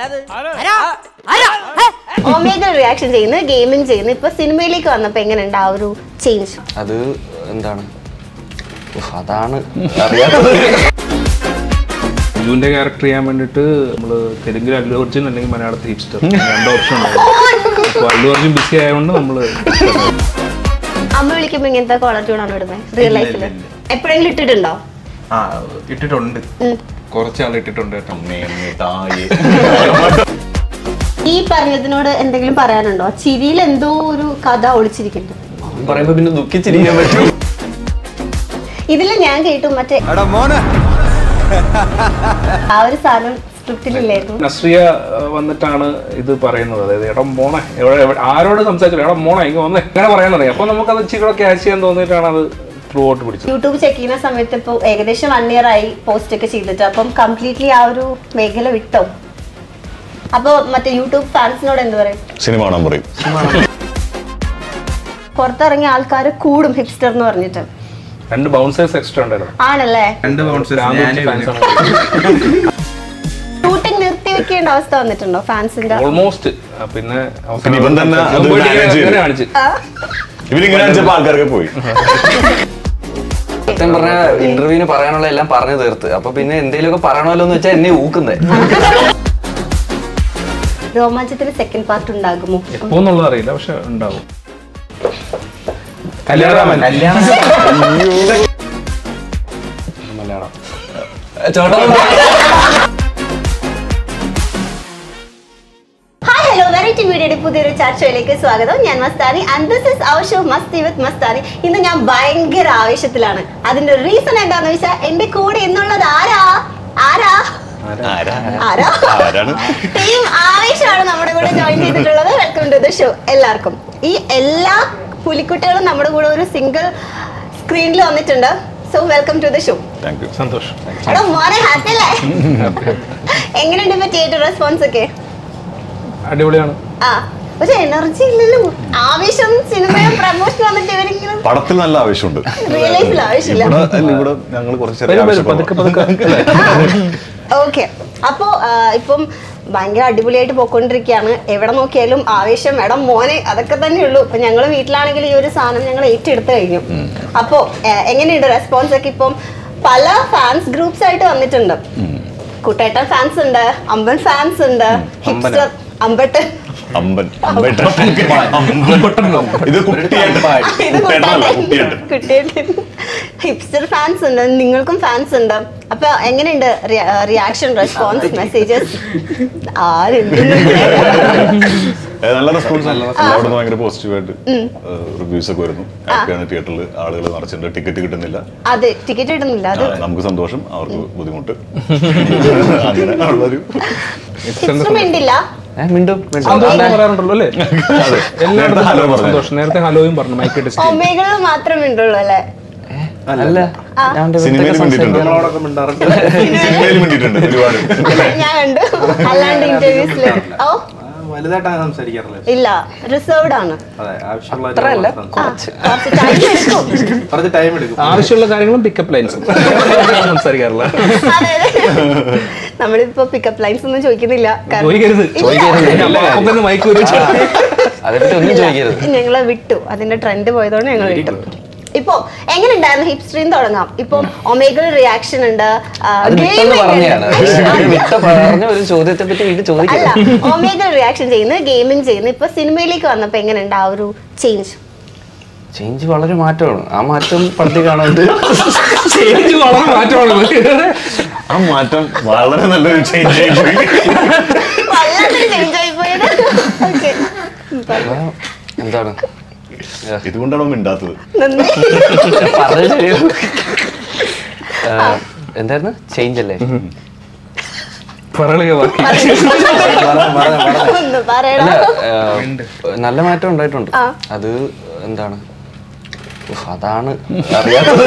Omega reaction ചെയ്യുന്നു gaming ചെയ്യുന്നു ഇപ്പൊ സിനിമയിലേക്ക് വന്നപ്പോ എങ്ങനെയുണ്ട് ആ ഒരു ചേഞ്ച് അത് എന്താണ് ഉഫ്, അതാണ് അറിയാത്തത് അജുവിന്റെ ക്യാരക്ടർ ചെയ്യാൻ വേണ്ടിട്ട് നമ്മള് തെലുങ്കിൽ അല്ലു അർജുൻ അല്ലെങ്കിൽ മലയാളത്തിൽ ഹിപ്സ്റ്റർ രണ്ട് ഓപ്ഷൻ ഉണ്ടായിരുന്നു അപ്പൊ അല്ലു അർജുൻ ബിസി ആയതുകൊണ്ട് നമ്മള് അമ്മ വിളിക്കുമ്പോ ഇങ്ങനത്തെ കോളർ ട്യൂൺ ആണ് ഇടുന്നത് റിയൽ ലൈഫിൽ എപ്പോഴെങ്കിലും ഇട്ടിട്ടുണ്ടോ ആ ഇട്ടിട്ടുണ്ട് ഉം. കുറച്ചാൾ ഇട്ടിട്ടുണ്ട് കേട്ടോ ഈ പറഞ്ഞതിനോട് എന്തെങ്കിലും പറയാനുണ്ടോ ചിരിയിൽ എന്തോ ഒരു കഥ ഒളിച്ചിരിക്കുന്നുണ്ട് പറയുമ്പോ പിന്നെ ദുഃഖിച്ചിരിക്കാൻ പറ്റും ഇതില് ഞാൻ കേട്ടു മറ്റേ ആ ഒരു സാധനം സ്ക്രിപ്റ്റിലില്ലായിരുന്നു നസ്രിയ അഹ്, വന്നിട്ടാണ് ഇത് പറയുന്നത് അതായത് എടാ മോണെ എവിടെ എവിടെ- ആരോട് സംസാരിച്ചില്ല എടാ മോണെ ഇങ്ങ് വന്നേ ഇങ്ങനെ പറയാനറിയാം അപ്പൊ നമുക്കത് ഇച്ചിരി ക്യാച്ച് ചെയ്യാൻ തോന്നിയിട്ടാണ് അത് ത്രൂ ഔട്ട് പിടിച്ചത് യൂട്യൂബ് ചെക്ക് ചെയ്യുന്ന സമയത്ത് ഇപ്പോൾ ഏകദേശം വൺ ഇയർ ആയി പോസ്റ്റ് ഒക്കെ ചെയ്തിട്ട് അപ്പം കംപ്ലീറ്റ്ലി ആ ഒരു മേഖല വിട്ടോ അപ്പോൾ മറ്റേ യൂട്യൂബ് ഫാൻസിനോട് എന്ത് പറയും സിനിമ കാണാൻ പറയും പുറത്തിറങ്ങിയ ആൾക്കാർ കൂടും ഹിപ്സ്റ്റർ എന്ന് പറഞ്ഞിട്ട് രണ്ട് ബൗൺസേഴ്സ് എക്സ്ട്രാ ഉണ്ടായിരുന്നു ആണല്ലേ രണ്ട് ബൗൺസേഴ്സ് രാം ഞാൻ വെച്ച് fans ആണ്. ഷൂട്ടിംഗ് നിർത്തി വെക്കേണ്ട അവസ്ഥ വന്നിട്ടുണ്ടോ ഫാൻസിന്റെ ഓൾമോസ്റ്റ് പിന്നെ പിന്നെ ഇവൻ തന്നെ അത് മുമ്പ് manage ചെയ്തു. ഇങ്ങനെ കാണിച്ച് ഇവരിങ്ങനെ അടിച്ചപ്പോ ആൾക്കാരൊക്കെ പോയി സത്യം പറഞ്ഞ ഇന്റർവ്യൂവിന് പറയാനുള്ള എല്ലാം പറഞ്ഞു തീർത്ത് അപ്പൊ പിന്നെ എന്തെങ്കിലുമൊക്കെ പറയണമല്ലോ എന്ന് വെച്ചാൽ എന്നെ ഊക്കുന്നേ രോമാഞ്ചത്തിന് സെക്കൻഡ് പാർട്ട് ഉണ്ടാകുമോ എപ്പോന്നുള്ളത് അറിയില്ല പക്ഷെ ഉണ്ടാവും കല്യാണരാമൻ കല്യാണം മലയാളം ചേട്ടാ ഹായ് ഹലോ വെറൈറ്റി വീഡിയോയുടെ പുതിയൊരു ചർച്ചയിലേക്ക് സ്വാഗതം ഞാൻ Mastani and this is our show Masti with Mastani ഇന്ന് ഞാൻ ഭയങ്കര ആവേശത്തിലാണ് അതിന്റെ റീസൺ എന്താണെന്ന് വെച്ചാൽ എന്റെ കൂടെ എന്നുള്ളത് ആരാ ആരാ ആരാ ആരാ ആരാണ് ടീം ആവേശമാണ് നമ്മുടെ കൂടെ ജോയിൻ ചെയ്തിട്ടുള്ളത് വെൽക്കം ടു ദ ഷോ എല്ലാവർക്കും ഈ എല്ലാ പുലിക്കുട്ടികളും നമ്മുടെ കൂടെ ഒരു സിംഗിൾ സ്ക്രീനിൽ വന്നിട്ടുണ്ട് so welcome to the show thank you സന്തോഷം എടാ മോനെ ഹാപ്പി അല്ലേ എങ്ങനെയുണ്ട് ഇപ്പൊ തിയേറ്റർ റെസ്പോൺസ് ഒക്കെ അടിപൊളിയാണ് ആ പക്ഷെ എനർജി ഇല്ലല്ലോ ആവേശം സിനിമയും പ്രമോഷൻ വന്നിട്ട് ഇവരിങ്ങനെ പടത്തിൽ നല്ല ആവശ്യമുണ്ട് റിയൽ ലൈഫിൽ ആവശ്യമില്ല ഇവിടെ അല്ല, ഇവിടെ ഞങ്ങൾ കുറച്ച് ചെറിയ വരും, വരും, പതുക്കെ പതുക്കെ ഓക്കെ അപ്പോ ആ, ഇപ്പം ഭയങ്കര അടിപൊളിയായിട്ട് പോയിക്കൊണ്ടിരിക്കുകയാണ് എവിടെ നോക്കിയാലും ആവേശം എടം മോനെ അതൊക്കെ തന്നെ ഉള്ളൂ ഇപ്പൊ ഞങ്ങൾ വീട്ടിലാണെങ്കിൽ ഈ ഒരു സാധനം ഞങ്ങൾ ഏറ്റെടുത്ത് കഴിഞ്ഞു അപ്പോ ആ, എങ്ങനെയുണ്ട് റെസ്പോൺസ് ഒക്കെ ഇപ്പം പല ഫാൻസ് ഗ്രൂപ്പ്സ് ആയിട്ട് വന്നിട്ടുണ്ട് കുട്ടേട്ടൻ ഫാൻസ് ഉണ്ട് അമ്പൻ ഫാൻസ് ഉണ്ട് ഹിപ്സ്റ്റർ അമ്പട്ടൻ അമ്പൻ അമ്പേട്ടൻ ഇത് കുട്ടിയേട്ടൻ ഇത് കുട്ടിയേട്ടനല്ല കുട്ടിയേട്ടൻ കുട്ടിയേട്ടൻ ഹിപ്സ്റ്റർ ഫാൻസ് ഉണ്ട് നിങ്ങൾക്കും ഫാൻസ് ഉണ്ട് അപ്പൊ എങ്ങനെയുണ്ട് റിയാക്ഷൻ റെസ്പോൺസ് മെസ്സേജസ് ഏ, നല്ല റെസ്പോൺസ് എല്ലാവരും ഭയങ്കര പോസിറ്റീവായിട്ട് റിവ്യൂസ് ഒക്കെ വരുന്നു ഹാപ്പിയാണ് തിയേറ്ററിൽ ആളുകൾ നിറച്ചിട്ടുണ്ട് ടിക്കറ്റ് കിട്ടുന്നില്ല അതെ ടിക്കറ്റ് ഇടുന്നില്ല അത് ആ, നമുക്ക് സന്തോഷം അവർക്ക് ബുദ്ധിമുട്ട് അങ്ങനെ ഉള്ളൊരു ഹിപ്സ്റ്റർ മിണ്ടില്ല ഏ, മിണ്ടും മിണ്ടും. സന്തോഷം പറയാറുണ്ടല്ലോ അല്ലേ അതെ. എല്ലായിടത്തും ഹലോ ഹലോ പറഞ്ഞു. സന്തോഷം നേരത്തെ ഹലോയും പറഞ്ഞു മൈക്കിട്ട് ഒമേകളിൽ മാത്രം മിണ്ടുള്ളൂ അല്ലേ അല്ല ഞാൻ എൻ്റെ സിനിമയിൽ വീട്ടിലൊക്കെ വേണ്ടിയിട്ടുണ്ട് നമ്മളോടൊക്കെ മിണ്ടാറുണ്ട് സിനിമയിൽ വേണ്ടിയിട്ടുണ്ട് ഒരുപാട് ഞാൻ കണ്ടു അല്ലാണ്ട് ഇന്റർവ്യൂസില് ഓ വലുതായിട്ട് അങ്ങനെ സംസാരിക്കാറില്ല ഇല്ല റിസർവ്ഡ് ആണ് അതെ ആവശ്യമുള്ള അത്രയല്ല ആ, കുറച്ച് time എടുക്കും കുറച്ച് ടൈം എടുക്കും ആവശ്യമുള്ള കാര്യങ്ങളും പിക്കപ്പ് ലൈൻസും സംസാരിക്കാറില്ല അതെ, അതെ. നമ്മളിപ്പോ പിക്കപ്പ് ലൈൻസ് ഒന്നും ചോദിക്കുന്നില്ല കാരണം- ചോദിക്കരുത് ഇല്ല. അപ്പൊ മൈക്ക് വരും അതേപ്പറ്റി ഒന്നും ചോദിക്കരുത് ഞങ്ങള് വിട്ടു അതിന്റെ ട്രെൻഡ് പോയതുകൊണ്ട് ഞങ്ങൾ വിട്ടു ഇപ്പൊ എങ്ങനെ ഉണ്ടായിരുന്നു ഹിപ്സ്ട്രീം തുടങ്ങാം ഇപ്പൊ ഒമേഗൽ റിയാക്ഷൻ ഉണ്ട് ആ, അത് വിട്ടെന്ന് gaming പറഞ്ഞാണ് ഉണ്ട്. വിട്ട പറഞ്ഞ ഒരു ചോദ്യത്തെ പറ്റി ഇത് അല്ല ചോദിക്കില്ല ഒമേഗൽ റിയാക്ഷൻ ചെയ്യുന്നു ഗെയിമിംഗ് ചെയ്യുന്നു ഇപ്പൊ സിനിമയിലേക്ക് വന്നപ്പോ എങ്ങനെയുണ്ട് ആ ഒരു ചേഞ്ച് ചേഞ്ച് വളരെ മാറ്റമാണ് ആ മാറ്റം പടത്തിൽ കാണാണ്ട് ചേഞ്ച് വളരെ മാറ്റമാണ് ആ മാറ്റം വളരെ നല്ലൊരു ചേഞ്ച് ആയി പോയി വല്ലാത്തൊരു ചേഞ്ച് ആയി പോയത് ഓക്കെ എന്താണ് ഇതുകൊണ്ടാണോ മിണ്ടാത്തത് നന്ദി പറഞ്ഞത് ശരിയാണ് ആ, എന്തായിരുന്നു ചേഞ്ച് അല്ലേ പറയുക ബാക്കി പറഞ്ഞോ, പറഞ്ഞോ, പറഞ്ഞോ. ഒന്ന് പറയണോ അല്ല ആ, നല്ല മാറ്റം ഉണ്ടായിട്ടുണ്ട് ആ. അത് എന്താണ് ഉഫ്, അതാണ് അറിയാത്തത്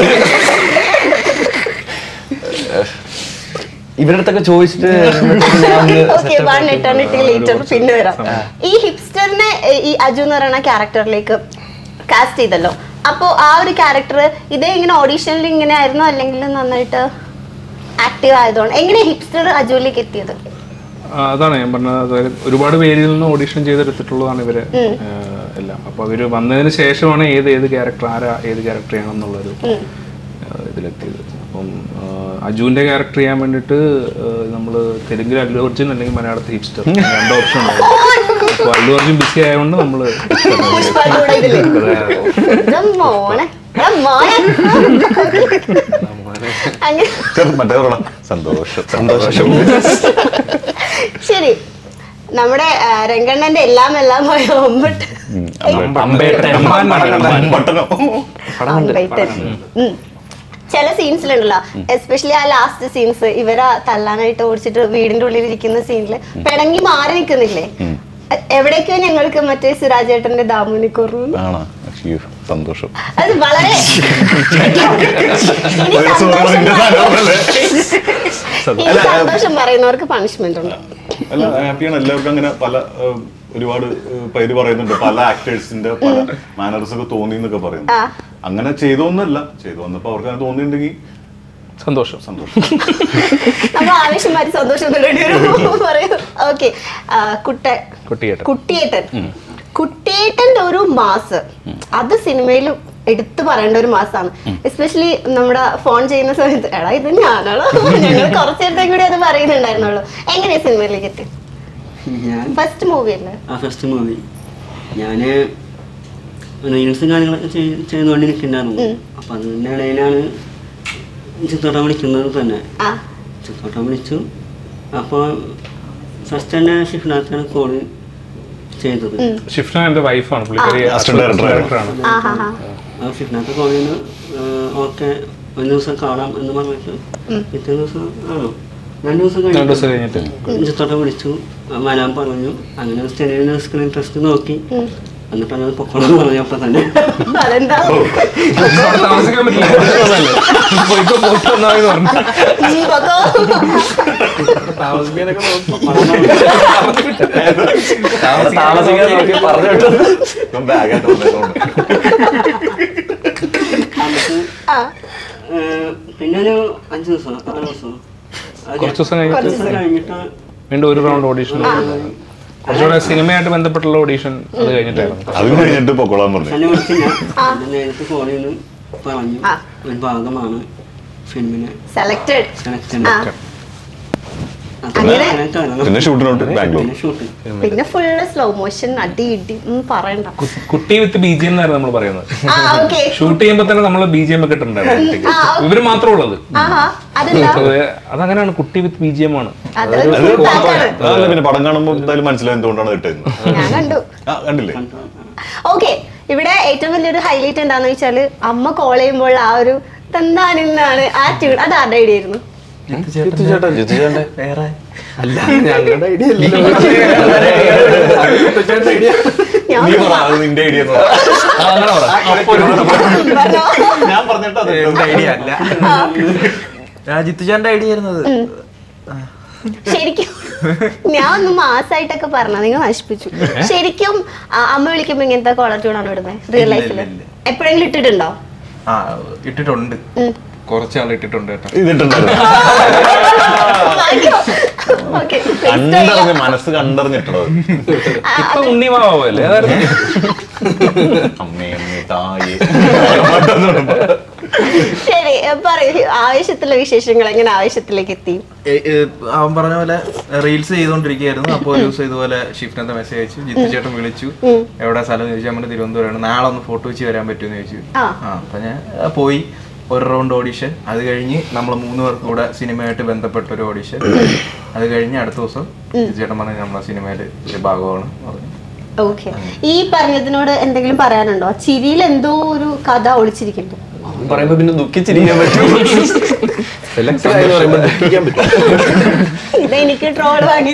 ഇവരുടെ അടുത്തൊക്കെ ചോദിച്ചിട്ട് ഞാൻ ഒന്ന് ഓക്കെ setup വൺ ആക്കി. എറ്റേണിറ്റി ലേറ്റർ പിന്നെ വരാം ഈ ഹിപ്സ്റ്ററിനെ ഈ അജു എന്ന് പറയുന്ന ക്യാരക്ടറിലേക്ക് കാസ്റ്റ് ചെയ്തല്ലോ അപ്പോ ആ ഒരു ക്യാരക്ടർ ഇതേ ഇങ്ങനെ ഓഡീഷനിൽ ഇങ്ങനെ ആയിരുന്നു അല്ലെങ്കിൽ നന്നായിട്ട് ആക്റ്റീവ് ആയതുകൊണ്ട് എങ്ങനെ ഹിപ്സ്റ്റർ അജുവിലേക്ക് എത്തിയത് ആ, അതാണ് ഞാൻ പറഞ്ഞത് അതായത് ഒരുപാട് പേരിൽ നിന്ന് ഓഡിഷൻ ചെയ്തെടുത്തിട്ടുള്ളതാണ് ഇവര് ആ, എല്ലാം അപ്പൊ അവര് വന്നതിന് ശേഷമാണ് ഏത് ഏത് ക്യാരക്ടർ ആരാ ഏത് ക്യാരക്ടർ ചെയ്യണമെന്നുള്ളൊരു ആ, ഇതിലെത്തിയത് അപ്പം ആ, അജുവിന്റെ ക്യാരക്ടർ ചെയ്യാൻ വേണ്ടിയിട്ട് നമ്മൾ തെലുങ്കിൽ അല്ലു അർജുൻ അല്ലെങ്കിൽ മലയാളത്തിൽ ഹിപ്സ്റ്റർ രണ്ട് ഓപ്ഷൻ ഉണ്ടായിരുന്നു അപ്പൊ അല്ലു അർജുൻ ബിസി ആയതുകൊണ്ട് നമ്മള് പുഷ്പയുടെ കൂടെ ഇതില്. എടാ മോനെ എടാ മോനെ അങ്ങനെ ചെറു- മറ്റേ പറയണ സന്തോഷം സന്തോഷം ശരി നമ്മുടെ ആ, രംഗണ്ണന്റെ എല്ലാം എല്ലാം പോയ ഒമ്പട്ട് അമ്പേട്ടൻ പട്ടണം അമ്പേട്ടൻ. ഉം. ചില സീൻസിലുണ്ടല്ലോ എസ്പെഷ്യലി ആ ലാസ്റ്റ് സീൻസ് ഇവരെ തല്ലാനായിട്ട് ഓടിച്ചിട്ട് വീടിന്റെ ഉള്ളിൽ ഇരിക്കുന്ന സീനില് പിണങ്ങി മാറി നിൽക്കുന്നില്ലേ എവിടേക്കോ ഞങ്ങൾക്ക് മറ്റേ സിറാജേട്ടന്റെ ദാമുനി കുറവ് ആണോ അയ്യോ, സന്തോഷം അത് വളരെ ഇനി ഒരു സന്തോഷം സുഹൃത്തിന്റെ സാധനമല്ലേ? ഇനി സന്തോഷം പറയുന്നവർക്ക് പണിഷ്മെന്റ് ഉണ്ട് അല്ല ഹാപ്പിയാണ് എല്ലാവർക്കും അങ്ങനെ പല ഏഹ്, ഒരുപാട് ഏഹ്, പേര് പറയുന്നുണ്ട് പല ആക്ടേഴ്സിന്റെ പല മാനേഴ്സ് ഒക്കെ തോന്നി എന്നൊക്കെ പറയുന്നു ആ. അങ്ങനെ ചെയ്തോന്നല്ല ചെയ്തു വന്നപ്പോ അവർക്ക് അങ്ങനെ തോന്നിയിട്ടുണ്ടെങ്കിൽ സന്തോഷം സന്തോഷം നമ്മൾ ആവേശം മാറ്റി സന്തോഷം പറയൂ ഓക്കെ കുട്ട കുട്ടിയേട്ടൻ കുട്ടിയേട്ടൻ കുട്ടിയേട്ടന്റെ ഒരു മാസ് അത് സിനിമയിൽ എടുത്തു പറയേണ്ട ഒരു മാസമാണ് എസ്പെഷ്യലി നമ്മുടെ ഫോൺ ചെയ്യുന്ന സമയത്ത് എടാ ഇത് ഞാനാണോ ഞങ്ങൾ കുറച്ചു നേരത്തേക്ക് കൂടി അത് പറയുന്നുണ്ടായിരുന്നുള്ളൂ എങ്ങനെയാ സിനിമയിലേക്ക് എത്തി ഞാൻ ഫസ്റ്റ് മൂവി അല്ലേ ആ ഫസ്റ്റ് മൂവി ഞാൻ റീൽസും കാര്യങ്ങളൊക്കെ ചെയ്- ചെയ്തുകൊണ്ട് നിൽക്കുന്നുണ്ടായിരുന്നു അപ്പം അതിൻ്റെ ഇടയിലാണ് ചിത്തോട്ടം വിളിക്കുന്നത് തന്നെ ആ ചിത്തോട്ടം വിളിച്ചു അപ്പോൾ ഫസ്റ്റ് തന്നെ ഷിഫ്നാത്താണ് കോള് ചെയ്തത് ഷിഫ്ന എന്റെ വൈഫാണ് പുള്ളിക്കാരി Assistant director ആണ്. ഡയറക്ടറാണ് ആ ഹാ ഹാ ആ ഷിഫ്നാത്ത് കോൾ ചെയ്ത് ഓക്കെ ഒരു ദിവസം കാണാം എന്ന് പറഞ്ഞിട്ട് പിറ്റേ ദിവസം ആണോ രണ്ട് ദിവസം രണ്ടു ദിവസം കഴിഞ്ഞിട്ട് കഴിഞ്ഞിട്ട് ചിത്തോട്ടം വിളിച്ചു ആ വരാൻ പറഞ്ഞു അങ്ങനെ സ്റ്റെലിന് സ്ക്രീൻ ടെസ്റ്റ് നോക്കി എന്നിട്ട് അങ്ങനെ പൊക്കോളം പറഞ്ഞു അപ്പം തന്നെ അതെന്താ അവിടെ താമസിക്കാൻ പറ്റില്ല പോയിക്കോ പോയിട്ട് വന്നാന്ന് പറഞ്ഞു ഉം, പൊക്കോ. താമസിക്കാനൊക്കെ നോക്കി താമസിക്കാൻ നോക്കി പറഞ്ഞു വിട്ടു ബാഗായിട്ട് വന്നേക്കൊണ്ട് നമുക്ക് ആ ഏഹ്, പിന്നെ ഒരു അഞ്ച് ദിവസം ആറ് ദിവസം അത് കുറച്ച് ദിവസം കഴിഞ്ഞിട്ട് കുറച്ച് ദിവസം കഴിഞ്ഞിട്ട് വീണ്ടും ഒരു റൗണ്ട് ഓഡീഷൻ കുറച്ചുകൂടെ സിനിമയായിട്ട് ബന്ധപ്പെട്ടുള്ള ഓഡീഷൻ അത് കഴിഞ്ഞിട്ടായിരുന്നു അത് കഴിഞ്ഞിട്ട് പൊക്കോളാൻ പറഞ്ഞു തന്നെ വിളിച്ചില്ല പിന്നെ നേരത്തെ ഫോൺ ചെയ്ത് പറഞ്ഞു ആ. ഒരു ഭാഗമാണ് ഫിലിമിനെ സെലക്ടഡ് സെലക്ട് ആ അങ്ങനെ? പിന്നെ ഷൂട്ടിനോട്ട് ബാംഗ്ലൂർ പിന്നെ ഷൂട്ട് പിന്നെ ഫുള്ള് സ്ലോ മോഷൻ അടി ഇടി ഒന്നും പറയണ്ട കുട്ടി വിത്ത് ബി ജി എം എന്നായിരുന്നു നമ്മൾ പറയുന്നത് ആ ഓക്കെ ഷൂട്ട് ചെയ്യുമ്പോൾ തന്നെ നമ്മൾ ബി ജി എം ഒക്കെ ഇട്ടിട്ടുണ്ടായിരുന്നു ആ, okay. ഇവര് മാത്രമേ ഉള്ളത് ആഹാ അതെന്താ അത് അതങ്ങനെയാണ് കുട്ടി വിത്ത് ബി ജി എം ആണ് അത് അത് full pack ആണ്. അതല്ല പിന്നെ പടം കാണുമ്പോൾ എന്തായാലും മനസ്സിലായി എന്തുകൊണ്ടാണ് ഇട്ടത് ഞാൻ കണ്ടു ആ കണ്ടില്ലേ ഓക്കെ ഇവിടെ ഏറ്റവും വലിയൊരു ഹൈലൈറ്റ് എന്താന്ന് വെച്ചാല് അമ്മ കോൾ ചെയ്യുമ്പോൾ ആ ഒരു തന്താനിന്നാണ് ആ ട്യൂൺ അത് ആരുടെ ഐഡിയ ആയിരുന്നു വേറെ അല്ല ഞങ്ങളുടെ ഐഡിയ ഞാൻ നീ പറ അത് നിന്റെ ഐഡിയ പറഞ്ഞോ? ഞാൻ പറഞ്ഞിട്ട് അത് ഐഡിയ അല്ല രാജിത്ത് ചേട്ടന്റെ ഐഡിയ ആയിരുന്നത് ശരിക്കും ഞാൻ ഒന്ന് മാസായിട്ടൊക്കെ പറഞ്ഞ നിങ്ങൾ നശിപ്പിച്ചു ശരിക്കും ആ, അമ്മ വിളിക്കുമ്പോ ഇങ്ങനത്തെ കോളർ ട്യൂൺ ആണ് ഇടുന്നത് റിയൽ ഇല്ല, ലൈഫിൽ ഇല്ല, ഇല്ല. എപ്പോഴെങ്കിലും ഇട്ടിട്ടുണ്ടോ ആ ഇട്ടിട്ടുണ്ട് ഉം. കുറച്ചാൾ ഇട്ടിട്ടുണ്ട് കേട്ടോ ഇതിട്ടുണ്ടായിരുന്നു ഓക്കെ കണ്ടറിഞ്ഞ് മനസ്സ് കണ്ടറിഞ്ഞിട്ടത് ഇപ്പൊ ഉണ്ണിമാവല്ലേ അതായിരുന്നു അമ്മേ അമ്മേ തായേ ശരി പറയൂ ആവേശത്തിലെ വിശേഷങ്ങൾ എങ്ങനെ ആവേശത്തിലേക്ക് എത്തി ഏ- ഏ, അവൻ പറഞ്ഞ പോലെ റീൽസ് ചെയ്തോണ്ടിരിക്കുകയായിരുന്നു അപ്പോൾ ഒരു ദിവസം ഇതുപോലെ ഷിഫ്റ്റിനത്തെ മെസ്സേജ് അയച്ചു ജിത്തു ചേട്ടൻ വിളിച്ചു എവിടെ സ്ഥലം എന്ന് ചോദിച്ചു നമ്മുടെ തിരുവനന്തപുരമാണ് നാളെ ഒന്ന് ഫോട്ടോ വെച്ച് വരാൻ പറ്റുമെന്ന് ചോദിച്ചു ആ. ആ അപ്പൊ ഞാൻ ആ, പോയി ഒരു റൗണ്ട് ഓഡിഷൻ അത് കഴിഞ്ഞ് നമ്മൾ മൂന്ന് പേർക്ക് കൂടെ സിനിമയായിട്ട് ബന്ധപ്പെട്ട ഒരു ഓഡിഷൻ അത് കഴിഞ്ഞ് അടുത്ത ദിവസം ജിത്തു ചേട്ടൻ പറഞ്ഞ നമ്മളെ സിനിമയിൽ ഒരു ഭാഗമാണ് പറഞ്ഞു ഓക്കെ ഈ പറഞ്ഞതിനോട് എന്തെങ്കിലും പറയാനുണ്ടോ ചിരിയിൽ എന്തോ ഒരു കഥ ഒളിച്ചിരിക്കുന്നുണ്ട് പറയുമ്പോ പിന്നെ ദുഃഖിച്ചിരിക്കാൻ പറ്റും സെലക്ട് ആയെന്ന് പറയുമ്പോ ദുഃഖിക്കാൻ പറ്റും ഇതെനിക്ക് ട്രോൾ വാങ്ങി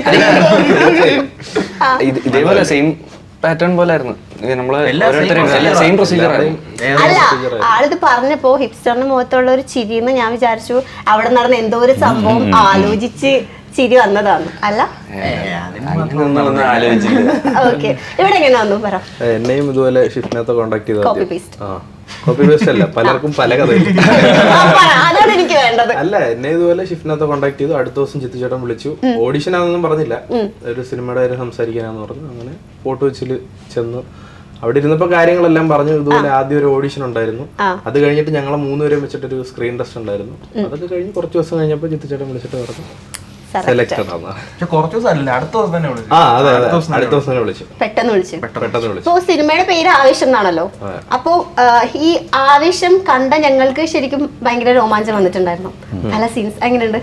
ആ ഇത് ഇതേപോലെ സെയിം പാറ്റേൺ പോലെ ആയിരുന്നു നമ്മള് എല്ലാ same ഓരോരുത്തരും procedure സെയിം ആ. പ്രൊസീജിയർ എല്ലാവരുടെയും ഏത് അല്ല procedure ആയിരുന്നു. ആളിത് പറഞ്ഞപ്പോ ഹിപ്സ്റ്ററിന്റെ മുഖത്തുള്ള ഒരു ചിരിന്ന് ഞാൻ വിചാരിച്ചു അവിടെ നടന്ന എന്തോ ഒരു സംഭവം ആലോചിച്ച് ചിരി വന്നതാണ് അല്ല അങ്ങനെയൊന്നും ഒന്നും ആലോചിച്ചില്ല ഓക്കെ ഇവിടെ എങ്ങനെ വന്നു പറ എന്നെയും ഇതുപോലെ ഷിഫ്റ്റിനകത്ത് കോണ്ടാക്ട് ചെയ്തു Copy ആദ്യം. paste. ആ കോപ്പി പേസ്റ്റ് അല്ല പലർക്കും പല കഥയും ആ, പറ. അതാണ് എനിക്ക് വേണ്ടത് അല്ല എന്നെ ഇതുപോലെ ഷിഫ്റ്റിനകത്ത് കോണ്ടാക്ട് ചെയ്തു അടുത്ത ദിവസം ചിത്തു ചേട്ടൻ വിളിച്ചു ഓഡിഷൻ ആണെന്നൊന്നും പറഞ്ഞില്ല ഒരു സിനിമയുടെ കാര്യം സംസാരിക്കാനാന്ന് പറഞ്ഞു അങ്ങനെ ഫോട്ടോ വെച്ചിൽ ചെന്നു അവിടെ ഇരുന്നപ്പോ കാര്യങ്ങളെല്ലാം പറഞ്ഞു ഇതുപോലെ ആദ്യം ഒരു ഓഡിഷൻ ഉണ്ടായിരുന്നു അത് കഴിഞ്ഞിട്ട് ഞങ്ങളെ മൂന്നുപേരെയും വെച്ചിട്ടൊരു സ്ക്രീൻ ടെസ്റ്റ് ഉണ്ടായിരുന്നു അതൊക്കെ കഴിഞ്ഞ് കുറച്ച് ദിവസം കഴിഞ്ഞപ്പോൾ ചിത്തു ചേട്ടൻ വിളിച്ചിട്ട് പറഞ്ഞു സെലക്ടഡ് ആണ് പക്ഷെ കുറച്ച് ദിവസം അല്ല അടുത്ത ദിവസം തന്നെ വിളിച്ചു ആ അതെ അതെ അടുത്ത ദിവസം തന്നെ വിളിച്ചു പെട്ടെന്ന് വിളിച്ചു പെട്ടെന്ന് വിളിച്ചു ഇപ്പോ സിനിമയുടെ പേര് ആവേശം എന്നാണല്ലോ അപ്പോ ആ, ഈ ആവേശം കണ്ട ഞങ്ങൾക്ക് ശരിക്കും ഭയങ്കര രോമാഞ്ചം വന്നിട്ടുണ്ടായിരുന്നു പല സീൻസ് എങ്ങനെയുണ്ട്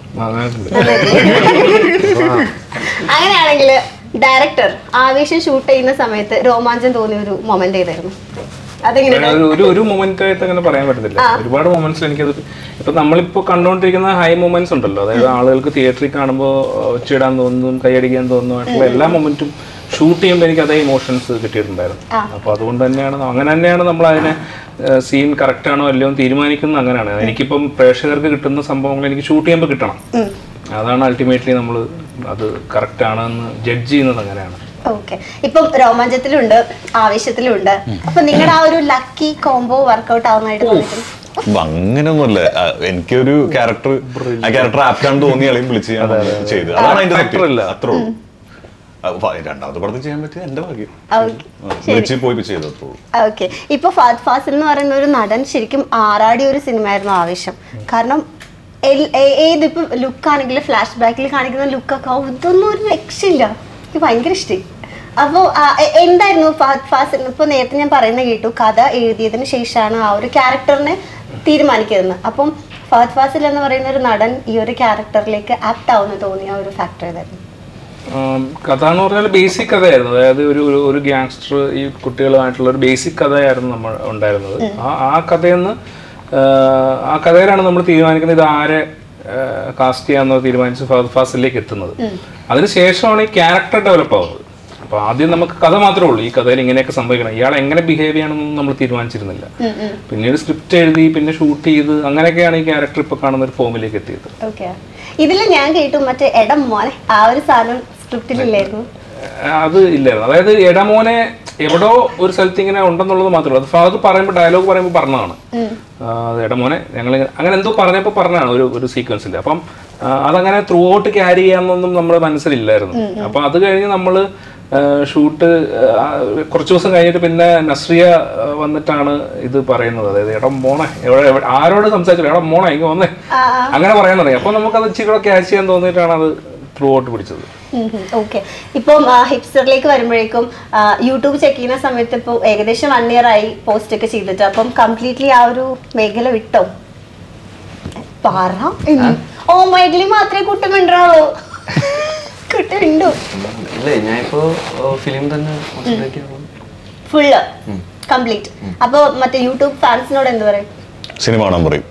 അങ്ങനെയാണെങ്കിൽ ഡയറക്ടർ ആവേശം ഷൂട്ട് ചെയ്യുന്ന സമയത്ത് രോമാഞ്ചം തോന്നിയ ഒരു മൊമെന്റ് ഏതായിരുന്നു അതെങ്ങനെയാണ് ഒരു ഒരു ഒരു മൊമെന്റ് ആയിട്ട് അങ്ങനെ പറയാൻ പറ്റത്തില്ല ഒരുപാട് മൊമെന്റ്സിൽ എനിക്കത് ഇപ്പൊ നമ്മളിപ്പോ കണ്ടുകൊണ്ടിരിക്കുന്ന ഹൈ മൊമെന്റ്സ് ഉണ്ടല്ലോ അതായത് ആളുകൾക്ക് തിയേറ്ററിൽ കാണുമ്പോൾ ഒച്ചയിടാൻ തോന്നുന്നു കൈയടിക്കാൻ തോന്നുന്നു എല്ലാ മൊമെന്റും ഷൂട്ട് ചെയ്യുമ്പോൾ എനിക്ക് അതേ ഇമോഷൻസ് കിട്ടിയിട്ടുണ്ടായിരുന്നു അപ്പൊ അതുകൊണ്ട് തന്നെയാണ് ന- അങ്ങനെ തന്നെയാണ് നമ്മൾ അതിനെ സീൻ കറക്റ്റ് ആണോ അല്ലയോ എന്ന് തീരുമാനിക്കുന്നത് അങ്ങനെയാണ് എനിക്കിപ്പം പ്രേക്ഷകർക്ക് കിട്ടുന്ന സംഭവങ്ങൾ എനിക്ക് ഷൂട്ട് ചെയ്യുമ്പോൾ കിട്ടണം അതാണ് അൾട്ടിമേറ്റ്ലി നമ്മൾ അത് കറക്റ്റ് ആണെന്ന് ജഡ്ജ് ചെയ്യുന്നത് അങ്ങനെയാണ് ഓക്കെ ഇപ്പം രോമാഞ്ചത്തിലുണ്ട് ആവേശത്തിലുണ്ട് അപ്പൊ നിങ്ങളുടെ ആ ഒരു ലക്കി കോംബോ വർക്കൗട്ട് ആവുന്നതായിട്ട് തോന്നിയിട്ടുണ്ട് അപ്പൊ അങ്ങനെയൊന്നുമല്ല ആ, എനിക്കൊരു ക്യാരക്ടർ ആ ക്യാരക്ടർ ആപ്റ്റാണ് തോന്നി അളയും വിളിച്ച് ഞാൻ ചെയ്ത് അതാണ് അതിന്റെ Factor ഇല്ല. സത്യം അത്രേ ഉള്ളൂ ആ, ഫ- രണ്ടാമത്തെ പടത്തിൽ ചെയ്യാൻ പറ്റിയ എന്റെ ഭാഗ്യം ഓക്കെ ആ, വിളിച്ച് പോയി ചെയ്തു അത്രേ ഉള്ളൂ ഓക്കെ ഇപ്പൊ ഫാദ് ഫാസിൽ എന്ന് പറയുന്ന ഒരു നടൻ ശരിക്കും ആറാടിയ ഒരു സിനിമയായിരുന്നു ആവേശം കാരണം എൽ- ഏ- ഏത് ഇപ്പൊ ലുക്ക് ആണെങ്കിലും ഫ്ലാഷ് ബാക്കിൽ കാണിക്കുന്ന ലുക്കൊക്കെ ഇതൊന്നും ഒരു രക്ഷയില്ല എനിക്ക് ഭയങ്കര ഇഷ്ടമായി അപ്പോൾ എന്തായിരുന്നു ഫാദ് ഫാസിൽ ഇപ്പൊ നേരത്തെ ഞാൻ പറയുന്ന കേട്ടു കഥ എഴുതിയതിന് ശേഷമാണ് ആ ഒരു ക്യാരക്ടറിനെ തീരുമാനിക്കുന്നത് അപ്പം ഫഹദ് ഫാസിൽ എന്ന് പറയുന്ന ഒരു നടൻ ഈ ഒരു ക്യാരക്ടറിലേക്ക് ആപ്റ്റ് ആവുന്ന തോന്നിയ ഒരു ഫാക്ടർ ഏതായിരുന്നു ആം, കഥ എന്ന് പറഞ്ഞാൽ ബേസിക് കഥയായിരുന്നു അതായത് ഒരു ഒരു- ഒരു ഗ്യാങ്സ്റ്റർ ഈ കുട്ടികളുമായിട്ടുള്ള ഒരു ബേസിക് കഥയായിരുന്നു നമ്മൾ ഉണ്ടായിരുന്നത് ആ ആ കഥയിൽ നിന്ന് ആ കഥയിലാണ് നമ്മൾ തീരുമാനിക്കുന്നത് ഇത് ആരെ കാസ്റ്റ് ചെയ്യാമെന്ന് തീരുമാനിച്ച് ഫഹദ് ഫാസിലേക്ക് എത്തുന്നത് അതിനുശേഷമാണ് ഈ ക്യാരക്ടർ ഡെവലപ്പ് ആവുന്നത് അപ്പൊ ആദ്യം നമുക്ക് കഥ മാത്രമേ ഉള്ളൂ ഈ കഥയിൽ ഇങ്ങനെയൊക്കെ സംഭവിക്കണം ഇയാൾ എങ്ങനെ ബിഹേവ് ചെയ്യണമെന്നൊന്നും നമ്മൾ തീരുമാനിച്ചിരുന്നില്ല പിന്നീട് സ്ക്രിപ്റ്റ് എഴുതി പിന്നെ ഷൂട്ട് ചെയ്ത് അങ്ങനെയൊക്കെയാണ് ഈ ക്യാരക്ടർ ഇപ്പൊ കാണുന്ന ഒരു ഫോമിലേക്ക് എത്തിയത് ഓക്കെ ഇതിൽ ഞാൻ കേട്ടു മറ്റേ എടം മോനെ ആ ഒരു സാധനം സ്ക്രിപ്റ്റിലില്ലായിരുന്നു അത് ഇല്ലായിരുന്നു അതായത് എടമോനെ എവിടോ ഒരു സ്ഥലത്ത് ഇങ്ങനെ ഉണ്ടെന്നുള്ളത് മാത്രമേ ഉള്ളൂ അത് ഫാദർ പറയുമ്പോൾ ഡയലോഗ് പറയുമ്പോൾ പറഞ്ഞതാണ് ആ, അത് എടമോനെ ഞങ്ങൾ അങ്ങനെ എന്തോ പറഞ്ഞപ്പോൾ പറഞ്ഞതാണ് ഒരു ഒരു സീക്വൻസിൽ അപ്പം ആ, അതങ്ങനെ ത്രൂ ഔട്ട് ക്യാരി ചെയ്യാമെന്നൊന്നും നമ്മുടെ മനസ്സിലില്ലായിരുന്നു അപ്പം അത് കഴിഞ്ഞ് നമ്മൾ ഷൂട്ട് കുറച്ച് ദിവസം കഴിഞ്ഞിട്ട് പിന്നെ നസ്രിയ ആ, വന്നിട്ടാണ് ഇത് പറയുന്നത് അതായത് എടം മോണെ എവിടെ എവിടെ ആരോട് സംസാരിച്ചില്ല എടം മോണെ ഇങ്ങ് വന്നേ അങ്ങനെ പറയാൻ തുടങ്ങി അപ്പോൾ നമുക്കത് ഇച്ചിരി കൂടെ ക്യാച്ച് ചെയ്യാൻ തോന്നിയിട്ടാണ് അത് ത്രൂ ഔട്ട് പിടിച്ചത് ഓക്കെ ഇപ്പം ഹിപ്സ്റ്ററിലേക്ക് വരുമ്പോഴേക്കും ആ, യൂട്യൂബ് ചെക്ക് ചെയ്യുന്ന സമയത്ത് ഇപ്പോൾ ഏകദേശം വൺ ഇയർ ആയി പോസ്റ്റ് ഒക്കെ ചെയ്തിട്ട് അപ്പം കംപ്ലീറ്റ്ലി ആ ഒരു മേഖല വിട്ടോ പറ എന്ന്. ഓ മൈഡിലി മാത്രമേ കുട്ടമിണ്ടാവൂ കുട്ടമിണ്ടു ഇല്ലേ ഞാനിപ്പോ ഫിലിം തന്നെ concentrate ചെയ്യാനുള്ളത്. ഫുള്ള് കംപ്ലീറ്റ് അപ്പോൾ മറ്റേ യൂട്യൂബ് ഫാൻസിനോട് എന്ത് പറയും സിനിമ കാണാൻ പറയും